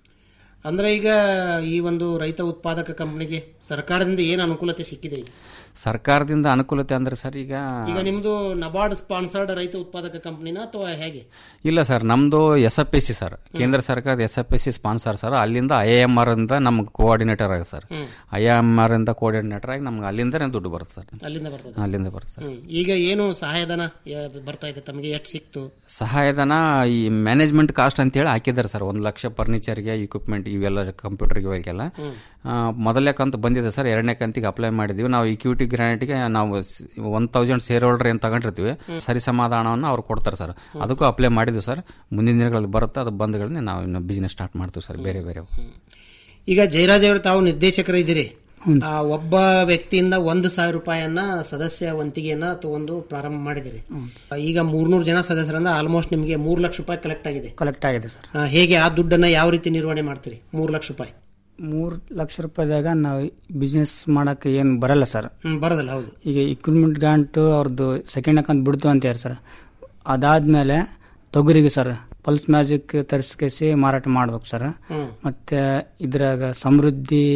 ಅಂದ್ರೆ ಈಗ ಈ ಒಂದು ರೈತ ಉತ್ಪಾದಕ ಕಂಪನಿಗೆ ಸರ್ಕಾರದಿಂದ ಏನು ಅನುಕೂಲತೆ ಸಿಕ್ಕಿದೆ ಈಗ? ಸರ್ಕಾರದಿಂದ ಅನುಕೂಲತೆ ಅಂದ್ರೆ ಸರ್ ಈಗ ಈಗ ನಿಮ್ದು ನಬಾರ್ಡ್ ಸ್ಪಾನ್ಸರ್ಡ್ ರೈತ ಉತ್ಪಾದಕ ಕಂಪನಿನ ಅಥವಾ ಹೇಗೆ ಇಲ್ಲ ಸರ್ ನಮ್ದು S F S C sir ಕೇಂದ್ರ ಸರ್ಕಾರದ S F S C sponsor sir ಅಲ್ಲಿಂದ ಐ ಎಂ ಆರ್ ಇಂದ ನಮ್ಗೆ ಕೋಆರ್ಡಿನೇಟರ್ ಆಗಿದೆ ಸರ್ ಹ್ಮ್. ಐ ಎಂ ಆರ್ ಇಂದ ಕೋಆರ್ಡಿನೇಟರ್ ಆಗಿ ನಮ್ಗೆ ಅಲ್ಲಿಂದನೇ ದುಡ್ಡು ಬರುತ್ತೆ ಸರ್ ಅಲ್ಲಿಂದ ಬರ್ತದೆ ಅಲ್ಲಿಂದ ಬರುತ್ತೆ ಸರ್ ಹ್ಮ್. ಈಗ ಏನು ಸಹಾಯಧನ ಯ- ಬರ್ತಾ ಇದೆ ತಮಗೆ ಎಷ್ಟು ಸಿಕ್ತು ಸಹಾಯಧನ ಈ ಮ್ಯಾನೇಜ್ಮೆಂಟ್ ಕಾಸ್ಟ್ ಅಂತ ಹೇಳಿ ಹಾಕಿದ್ದಾರೆ ಸರ್ ಒಂದು ಲಕ್ಷ ಫರ್ನಿಚರ್ಗೆ ಇಕ್ವಿಪ್ಮೆಂಟ್ ಇವೆಲ್ಲ ಕಂಪ್ಯೂಟರ್ಗೆ ಇವೆಲ್ಲ ಹ್ಮ್. ಆ, ಮೊದಲನೇ ಕಂತು ಬಂದಿದೆ ಸರ್ ಎರಡನೇ ಕಂತಿಗೆ ಅಪ್ಲೈ ಮಾಡಿದ್ವಿ ನಾವು ಇಕ್ವಿಟಿ ಗ್ರಾಂಟ್ಗೆ ನಾವು ಒನ್ ತೌಸಂಡ್ ಶೇರ್ ಹೋಲ್ಡರ್ ಏನು ತಗೊಂಡಿರ್ತೀವಿ ಸರಿ ಸಮಾಧಾನವನ್ನು ಅವ್ರು ಕೊಡ್ತಾರೆ ಸರ್ ಅದಕ್ಕೂ ಅಪ್ಲೈ ಮಾಡಿದ್ವಿ ಸರ್ ಮುಂದಿನ ದಿನಗಳಲ್ಲಿ ಬರುತ್ತೆ ಅದು ಬಂದ್ಗಳನ್ನ ನಾವು ಇನ್ನು ಬಿಸ್ನೆಸ್ ಸ್ಟಾರ್ಟ್ ಮಾಡ್ತೀವಿ ಸರ್ ಬೇರೆ ಬೇರೆ ಈಗ ಜಯರಾಜ್ ಅವರು ತಾವು ನಿರ್ದೇಶಕರು ಇದ್ದೀರಿ ಆ, ಒಬ್ಬ ವ್ಯಕ್ತಿಯಿಂದ ಒಂದು ಸಾವಿರ ರೂಪಾಯಿಯನ್ನ ಸದಸ್ಯ ವಂತಿಗೆಯನ್ನ ತಗೊಂಡು ಪ್ರಾರಂಭ ಮಾಡಿದಿರಿ ಈಗ ಮೂರ್ನೂರು ಜನ ಸದಸ್ಯರಿಂದ ಆಲ್ಮೋಸ್ಟ್ ನಿಮಗೆ ಮೂರು ಲಕ್ಷ ರೂಪಾಯಿ ಕಲೆಕ್ಟ್ ಆಗಿದೆ ಕಲೆಕ್ಟ್ ಆಗಿದೆ ಸರ್ ಆ, ಹೇಗೆ ಆ ದುಡ್ಡನ್ನ ಯಾವ ರೀತಿ ನಿರ್ವಹಣೆ ಮಾಡ್ತೀರಿ ಮೂರು ಲಕ್ಷ ರೂಪಾಯಿ ಮೂರು ಲಕ್ಷ ರೂಪಾಯಿದಾಗ ನಾವು ಬಿಸ್ನೆಸ್ ಮಾಡಕ್ಕೆ ಏನು ಬರಲ್ಲ ಸರ್ ಹ್ಮ್, ಬರೋದಿಲ್ಲ ಹೌದು ಈಗ ಇಕ್ವಿಪ್ಮೆಂಟ್ ಗ್ರಾಂಟ್ ಅವ್ರದ್ದು ಸೆಕೆಂಡ್ ಅಕೌಂಟ್ ಬಿಡ್ತು ಅಂತ ಹೇಳಿ ಸರ್ ಅದಾದ್ಮೇಲೆ ತೊಗರಿಗೆ ಸರ್ ಪಲ್ಸ್ ಮ್ಯಾಜಿಕ್ ತರಿಸ್ಕೇಸಿ ಮಾರಾಟ ಮಾಡ್ಬೇಕು ಸರ್ ಹ್ಮ್. ಮತ್ತೆ ಇದ್ರಾಗ ಸಮೃದ್ಧಿ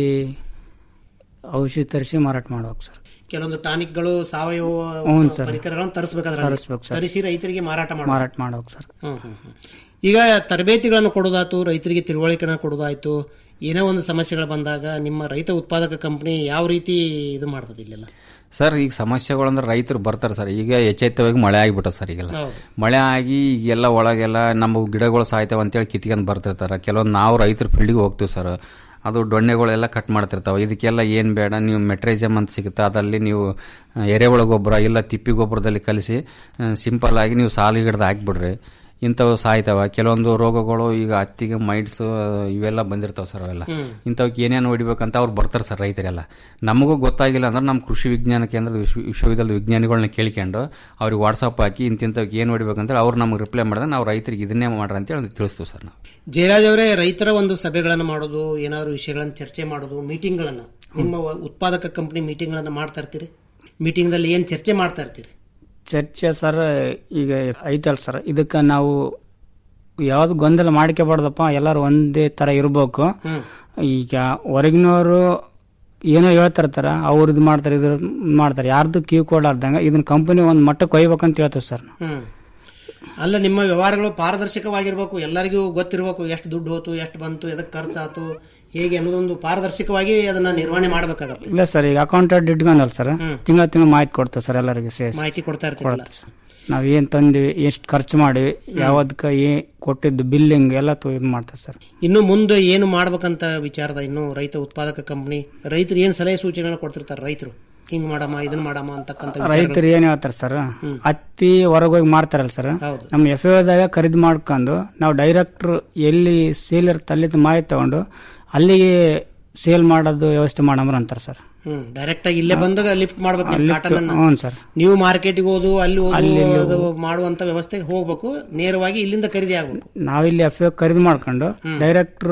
ಔಷಧಿ ತರಿಸಿ ಮಾರಾಟ ಮಾಡ್ಬೇಕು ಸರ್ ಕೆಲವೊಂದು ಟಾನಿಕ್ಗಳು ಸಾವಯವ ಹ್ಞೂ ಸರ್. ಪರಿಕರಗಳನ್ನು ತರಿಸಬೇಕಾದ್ರೆ ತರಿಸ್ಬೇಕು ಸರ್. ತರಿಸಿ ರೈತರಿಗೆ ಮಾರಾಟ ಮಾಡ್ಬೇಕು. ಮಾರಾಟ ಮಾಡ್ಬೇಕು ಸರ್ ಹ್ಮ್, ಹ್ಮ್, ಹ್ಮ್. ಈಗ ತರಬೇತಿಗಳನ್ನು ಕೊಡೋದಾಯ್ತು ರೈತರಿಗೆ ತಿಳುವಳಿಕೆನ ಕೊಡೋದಾಯ್ತು ಏನೋ ಒಂದು ಸಮಸ್ಯೆಗಳು ಬಂದಾಗ ನಿಮ್ಮ ರೈತ ಉತ್ಪಾದಕ ಕಂಪನಿ ಯಾವ ರೀತಿ ಇದು ಮಾಡ್ತದೆ ಇಲ್ಲೆಲ್ಲ ಸರ್ ಈಗ ಸಮಸ್ಯೆಗಳಂದ್ರೆ ರೈತರು ಬರ್ತಾರೆ ಸರ್ ಈಗ ಎಚ್ಚೆತ್ತವಾಗಿ ಮಳೆ ಆಗಿಬಿಟ್ಟ ಸರ್ ಈಗೆಲ್ಲ ಹೌದು. ಮಳೆ ಆಗಿ ಈಗೆಲ್ಲ ಒಳಗೆಲ್ಲ ನಮ್ಮ ಗಿಡಗಳು ಸಾಯ್ತಾವ ಅಂತೇಳಿ ಕಿತ್ಕೊಂಡು ಬರ್ತಿರ್ತಾರೆ ಕೆಲವೊಂದು ನಾವು ರೈತರ ಫೀಲ್ಡಿಗೆ ಹೋಗ್ತೀವಿ ಸರ್ ಅದು ಡೊಣ್ಣೆಗಳೆಲ್ಲ ಕಟ್ ಮಾಡ್ತಿರ್ತಾವೆ ಇದಕ್ಕೆಲ್ಲ ಏನು ಬೇಡ ನೀವು ಮೆಟ್ರೈಜಮ್ ಅಂತ ಸಿಗುತ್ತೆ ಅದಲ್ಲಿ ನೀವು ಆ, ಎರೆಹುಳ ಗೊಬ್ಬರ ಇಲ್ಲ ತಿಪ್ಪಿ ಗೊಬ್ಬರದಲ್ಲಿ ಕಲಿಸಿ ಸಿಂಪಲ್ ಆಗಿ ನೀವು ಸಾಲು ಗಿಡದ ಹಾಕ್ಬಿಡ್ರಿ ಇಂಥವು ಸಾಯ್ತಾವ ಕೆಲವೊಂದು ರೋಗಗಳು ಈಗ ಹತ್ತಿಗೆ ಮೈಡ್ಸ್ ಇವೆಲ್ಲ ಬಂದಿರ್ತಾವೆ ಸರ್ ಅವೆಲ್ಲ ಹ್ಮ್. ಇಂಥವಕ್ಕೆ ಏನೇನು ಹೊಡಿಬೇಕಂತ ಅವ್ರು ಬರ್ತಾರೆ ಸರ್ ರೈತರೆಲ್ಲ ನಮಗೂ ಗೊತ್ತಾಗಿಲ್ಲ ಅಂದ್ರೆ ನಮ್ಮ ಕೃಷಿ ವಿಜ್ಞಾನ ಕೇಂದ್ರದ ವಿಶ್ವ ವಿಶ್ವವಿದ್ಯಾಲಯದ ವಿಜ್ಞಾನಿಗಳನ್ನ ಕೇಳ್ಕೊಂಡು ಅವ್ರಿಗೆ ವಾಟ್ಸಪ್ ಹಾಕಿ ಇಂತಿಂಥವ್ಕೆ ಏನು ಹೊಡಿಬೇಕಂತೇಳಿ ಅವ್ರು ನಮಗೆ ರಿಪ್ಲೈ ಮಾಡಿದ್ರೆ ನಾವು ರೈತರಿಗೆ ಇದನ್ನೇ ಮಾಡ್ರಿ ಅಂತೇಳಿ ತಿಳಿಸ್ತೀವಿ ಸರ್ ನಾವು ಜಯರಾಜ್ ಅವರೇ ರೈತರ ಒಂದು ಸಭೆಗಳನ್ನು ಮಾಡೋದು ಏನಾದರೂ ವಿಷಯಗಳನ್ನು ಚರ್ಚೆ ಮಾಡೋದು ಮೀಟಿಂಗ್ಗಳನ್ನು ನಿಮ್ಮ ವ- ಉತ್ಪಾದಕ ಕಂಪನಿ ಮೀಟಿಂಗ್ಗಳನ್ನು ಮಾಡ್ತಾ ಇರ್ತೀರಿ ಮೀಟಿಂಗ್ದಲ್ಲಿ ಏನು ಚರ್ಚೆ ಮಾಡ್ತಾ ಇರ್ತೀರಿ ಚರ್ಚೆ ಸರ್ ಈಗ ಐತಲ್ ಸರ್ ಇದಕ್ಕೆ ನಾವು ಯಾವ್ದು ಗೊಂದಲ ಮಾಡ್ಕೋಬಾರ್ದಪ್ಪ ಎಲ್ಲರೂ ಒಂದೇ ತರ ಇರ್ಬೇಕು ಹ್ಮ್. ಈಗ ಹೊರಗಿನವರು ಏನೋ ಹೇಳ್ತಿರ್ತಾರ ಅವ್ರು ಇದು ಮಾಡ್ತಾರೆ ಇದು ಮಾಡ್ತಾರೆ ಯಾರ್ದು ಕ್ಯೂ ಕೊಡಾರ್ದಂಗ ಇದನ್ನ ಕಂಪನಿ ಒಂದು ಮಟ್ಟಕ್ಕೆ ಒಯ್ಬೇಕಂತ ಹೇಳ್ತೀವಿ ಸರ್ ನಾವು. ಹ್ಮ್ ಅಲ್ಲ ನಿಮ್ಮ ವ್ಯವಹಾರಗಳು ಪಾರದರ್ಶಕವಾಗಿರ್ಬೇಕು ಎಲ್ಲರಿಗೂ ಗೊತ್ತಿರಬೇಕು ಎಷ್ಟು ದುಡ್ಡು ಹೋತು ಎಷ್ಟು ಬಂತು ಎದಕ್ಕೆ ಖರ್ಚಾತು ಹೇಗೆ ಅನ್ನೋದೊಂದು ಪಾರದರ್ಶಕವಾಗಿ ಅದನ್ನ ನಿರ್ವಹಣೆ ಮಾಡಬೇಕಾಗತ್ತೆ ಇಲ್ಲ ಸರ್ ಈಗ ಅಕೌಂಟೆಂಟ್ ಇಟ್ಕೊಂಡಲ್ಲ ಸರ್ ತಿಂಗಳ ತಿಂಗಳು ಮಾಹಿತಿ ಕೊಡ್ತೇವೆ ಸರ್ ಎಲ್ಲರಿಗೆ ಸೇರಿಸಿ ಮಾಹಿತಿ ಕೊಡ್ತಾ ಇರ್ತೀರಲ್ಲ ನಾವ್ ಏನ್ ತಂದಿವಿ ಎಷ್ಟು ಖರ್ಚು ಮಾಡಿವಿ ಯಾವ್ದಕ್ಕ ಏ ಕೊಟ್ಟಿದ್ದು ಬಿಲ್ಲಿಂಗ್ ಎಲ್ಲ ತು- ಇದು ಮಾಡ್ತೇವೆ ಸರ್ ಇನ್ನು ಮುಂದೆ ಏನು ಮಾಡ್ಬೇಕಂತ ವಿಚಾರದ ಇನ್ನು ರೈತ ಉತ್ಪಾದಕ ಕಂಪನಿ ರೈತರು ಏನು ಸಲಹೆ ಸೂಚನೆಗಳನ್ನ ಕೊಡ್ತಿರ್ತಾರೆ ರೈತರು ಹಿಂಗ್ ಮಾಡಮ್ಮ ಇದನ್ನ ಮಾಡಮ್ಮ ಅಂತಕ್ಕಂಥ ವಿಚಾರಗಳು. ರೈತರು ಏನ್ ಹೇಳ್ತಾರೆ ಸರ್ ಹತ್ತಿ ಹೊರಗೋಗಿ ಮಾರ್ತಾರಲ್ಲ ಸರ್ ಹೌದು. ನಮ್ಮ ಎಫ್ ದಾಗ ಖರೀದಿ ಮಾಡ್ಕೊಂಡು ನಾವು ಡೈರೆಕ್ಟರ್ ಎಲ್ಲಿ ಸೇಲ್ ಇರುತ್ತೆ ಅಲ್ಲಿ ಮಾಹಿತಿ ತಗೊಂಡು ಅಲ್ಲಿಗೆ ಸೇಲ್ ಮಾಡೋದು ವ್ಯವಸ್ಥೆ ಮಾಡಮ್ರ ಅಂತಾರೆ ಸರ್ ಹ್ಮ್ ಡೈರೆಕ್ಟ್ ಆಗಿ ಇಲ್ಲೇ ಬಂದಾಗ ಲಿಫ್ಟ್ ಮಾಡ್ಬೇಕು ನೀವು ಅಲ್ಲಿ ಕಾಟನ್ ಅನ್ನ ಹ್ಞೂ ಸರ್ ನೀವು ಮಾರ್ಕೆಟ್ಗೆ ಹೋದು ಅಲ್ಲಿ ಹೋದು ಅಲ್ಲಿ ಇಲ್ಲಿ ಅದು ಮಾಡುವಂತ ವ್ಯವಸ್ಥೆಗೆ ಹೋಗ್ಬೇಕು ನೇರವಾಗಿ ಇಲ್ಲಿಂದ ಖರೀದಿ ಆಗ್ಬೇಕು ನಾವಿಲ್ಲಿ ಎಫ್ ಖರೀದಿ ಮಾಡ್ಕೊಂಡು ಡೈರೆಕ್ಟರ್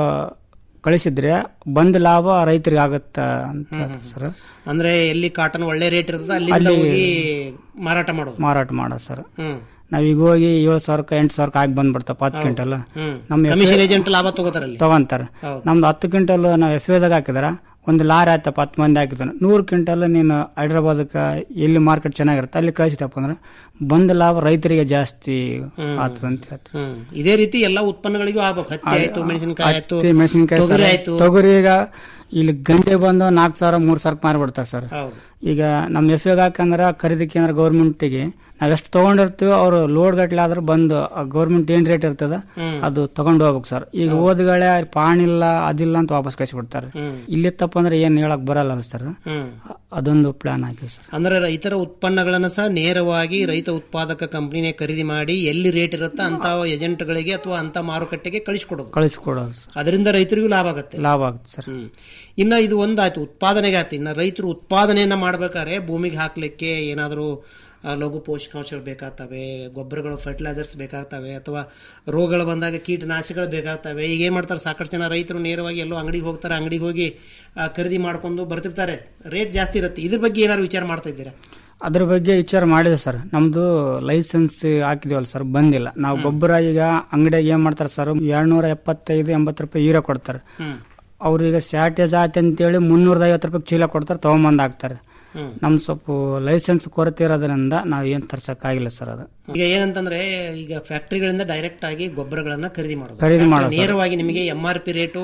ಕಳಿಸಿದ್ರೆ ಬಂದ ಲಾಭ ರೈತರಿಗೆ ಆಗತ್ತ ಅಂತ ಹೇಳ್ತಾರೆ ಸರ್ ಅಂದ್ರೆ ಎಲ್ಲಿ ಕಾಟನ್ ಒಳ್ಳೆ ರೇಟ್ ಇರ್ತದೆ ಅಲ್ಲಿಂದ ಅಲ್ಲಿ- ಹೋಗಿ ಮಾರಾಟ ಮಾಡೋದು ಮಾರಾಟ ಮಾಡೋದು ಸರ್ ಹ್ಮ್ ನಾವೀಗ ಹೋಗಿ ಏಳು ಸಾವಿರಕ್ಕೆ ಎಂಟು ಸಾವಿರಕ್ಕೆ ಆಗಿ ಬಂದ್ಬಿಡ್ತಾವ ಹತ್ತು ಹೌದು. ಕ್ವಿಂಟಲ್ ಹ್ಮ್. ನಮ್ಮ Commission agent ಲಾಭ ತಗೋತಾರಲ್ಲಿ. ತಗೊಂತಾರೆ ಹೌದು. ನಮ್ದು ಹತ್ತು ಕ್ವಿಂಟಲ್ ನಾವು ಎಫ್ ದಾಗ ಹಾಕಿದ್ರ ಒಂದು ಲಾರಿ ಆಯ್ತಪ್ಪ ಹತ್ತು ಮಂದಿ ಹಾಕಿದಾನೆ ನೂರು ಕ್ವಿಂಟಲ್ ನೀನು ಹೈದ್ರಾಬಾದಕ್ಕೆ ಎಲ್ಲಿ ಮಾರ್ಕೆಟ್ ಚೆನ್ನಾಗಿರುತ್ತೆ ಅಲ್ಲಿ ಕಳಿಸಿದಪ್ಪ ಅಂದ್ರೆ ಬಂದ ಲಾಭ ರೈತರಿಗೆ ಜಾಸ್ತಿ ಆಗ್ತದೆ ಅಂತ ಹೇಳ್ತಾರೆ ಹ್ಮ್ ಇದೇ ರೀತಿ ಎಲ್ಲಾ ಉತ್ಪನ್ನಗಳಿಗೂ ಆಗ್ಬೇಕು ಹತ್ತಿ ಆಯ್ತು ಮೆಣಸಿನಕಾಯಿ ಆಯ್ತು ಹತ್ತಿ, ಮೆಣಸಿನ್ಕಾಯಿ ತೊಗರಿ ಸರ್. ಆಯ್ತು ತೊಗರಿ ಈಗ ಇಲ್ಲಿ ಗಂಟೆ ಬಂದು ನಾಲ್ಕು ಸಾವಿರ ಮೂರು ಸಾವಿರಕ್ಕೆ ಮಾರಿಬಿಡ್ತಾರೆ ಸರ್ ಹೌದು ಈಗ ನಮ್ಮ ಎಫ್ ಎಗ್ ಹಾಕಂದ್ರೆ ಖರೀದಿ ಕೇಂದ್ರ ಗೌರ್ಮೆಂಟ್ಗೆ ನಾವ್ ಎಷ್ಟು ತಗೊಂಡಿರ್ತೀವೋ ಅವರು ಲೋಡ್ ಗಟ್ಲೆ ಆದ್ರೆ ಬಂದು ಗೌರ್ಮೆಂಟ್ ಏನ್ ರೇಟ್ ಇರ್ತದ ಹ್ಮ್. ಅದು ತಗೊಂಡು ಹೋಗ್ಬೇಕು ಸರ್ ಈಗ ಓದ್ಗಳೇ ಪಾಣಿಲ್ಲ ಅದಿಲ್ಲ ಅಂತ ವಾಪಸ್ ಕಳಿಸ್ಬಿಡ್ತಾರೆ ಹ್ಮ್. ಇಲ್ಲಿ ತಪ್ಪಂದ್ರೆ ಏನ್ ಹೇಳಕ್ ಬರಲ್ಲ ಸರ್ ಹ್ಮ್ ಅದೊಂದು ಪ್ಲಾನ್ ಹಾಕಿವಿ ಸರ್ ಅಂದ್ರೆ ರೈತರ ಉತ್ಪನ್ನಗಳನ್ನ ಸಹ ನೇರವಾಗಿ ರೈತ ಉತ್ಪಾದಕ ಕಂಪನಿನೇ ಖರೀದಿ ಮಾಡಿ ಎಲ್ಲಿ ರೇಟ್ ಇರುತ್ತೋ ಅಂತ ಏಜೆಂಟ್ಗಳಿಗೆ ಅಥವಾ ಅಂತ ಮಾರುಕಟ್ಟೆಗೆ ಕಳಿಸ್ಕೊಡೋದು ಕಳಿಸ್ಕೊಡೋದು ಸರ್ ಅದರಿಂದ ರೈತರಿಗೂ ಲಾಭ ಆಗುತ್ತೆ ಲಾಭ ಆಗುತ್ತೆ ಸರ್ ಹ್ಮ್. ಇನ್ನ ಇದು ಒಂದಾಯ್ತು ಉತ್ಪಾದನೆಗೆ ಆಯ್ತು ಇನ್ನ ರೈತರು ಉತ್ಪಾದನೆಯನ್ನ ಮಾಡ್ಬೇಕಾದ್ರೆ ಭೂಮಿಗೆ ಹಾಕ್ಲಿಕ್ಕೆ ಏನಾದರೂ ಆ, ಲಘು ಪೋಷಕಾಂಶಗಳು ಬೇಕಾಗ್ತವೆ ಗೊಬ್ಬರಗಳು ಫರ್ಟಿಲೈಸರ್ಸ್ ಬೇಕಾಗ್ತವೆ ಅಥವಾ ರೋಗಗಳು ಬಂದಾಗ ಕೀಟನಾಶಕಗಳು ಬೇಕಾಗ್ತವೆ ಈಗ ಏನ್ ಮಾಡ್ತಾರೆ ಸಾಕಷ್ಟು ಜನ ರೈತರು ನೇರವಾಗಿ ಎಲ್ಲೋ ಅಂಗಡಿಗೆ ಹೋಗ್ತಾರೆ ಅಂಗಡಿಗೆ ಹೋಗಿ ಆ, ಖರೀದಿ ಮಾಡ್ಕೊಂಡು ಬರ್ತಿರ್ತಾರೆ ರೇಟ್ ಜಾಸ್ತಿ ಇರುತ್ತೆ ಇದ್ರ ಬಗ್ಗೆ ಏನಾದ್ರು ವಿಚಾರ ಮಾಡ್ತಾ ಇದ್ದೀರಾ ಅದ್ರ ಬಗ್ಗೆ ವಿಚಾರ ಮಾಡಿದೆ ಸರ್ ನಮ್ದು ಲೈಸೆನ್ಸ್ ಹಾಕಿದಿವಲ್ಲ ಸರ್ ಬಂದಿಲ್ಲ ನಾವು ಗೊಬ್ಬರ ಈಗ ಅಂಗಡಿಯಾಗ ಏನ್ ಮಾಡ್ತಾರೆ ಸರ್ ಎರಡ್ನೂರ ಎಪ್ಪತ್ತೈದು ಎಂಬತ್ತು ರೂಪಾಯಿ ಹೀರೋ ಕೊಡ್ತಾರೆ ಹ್ಮ್. ಅವ್ರಿಗೆ ಶಾರ್ಟೇಜ್ ಆಯ್ತು ಅಂತೇಳಿ ಮುನ್ನೂರ ಐವತ್ತು ರೂಪಾಯಿ ಚೀಲ ಕೊಡ್ತಾರೆ ತಗೊಂಬಂದ್ ಹಾಕ್ತಾರೆ ಹ್ಮ್. ನಮ್ ಸ್ವಲ್ಪ ಲೈಸೆನ್ಸ್ ಕೊರತೆ ಇರೋದ್ರಿಂದ ನಾವು ಏನ್ ತರ್ಸಕ್ಕಾಗಿಲ್ಲ ಸರ್ ಅದು ಈಗ ಏನಂತಂದ್ರೆ ಈಗ ಫ್ಯಾಕ್ಟರಿಗಳಿಂದ ಡೈರೆಕ್ಟ್ ಆಗಿ ಗೊಬ್ಬರಗಳನ್ನ ಖರೀದಿ ಮಾಡೋದು ಖರೀದಿ ಮಾಡೋದು ಸರ್. ನೇರವಾಗಿ ನಿಮಗೆ ಎಂ ಆರ್ ಪಿ ರೇಟು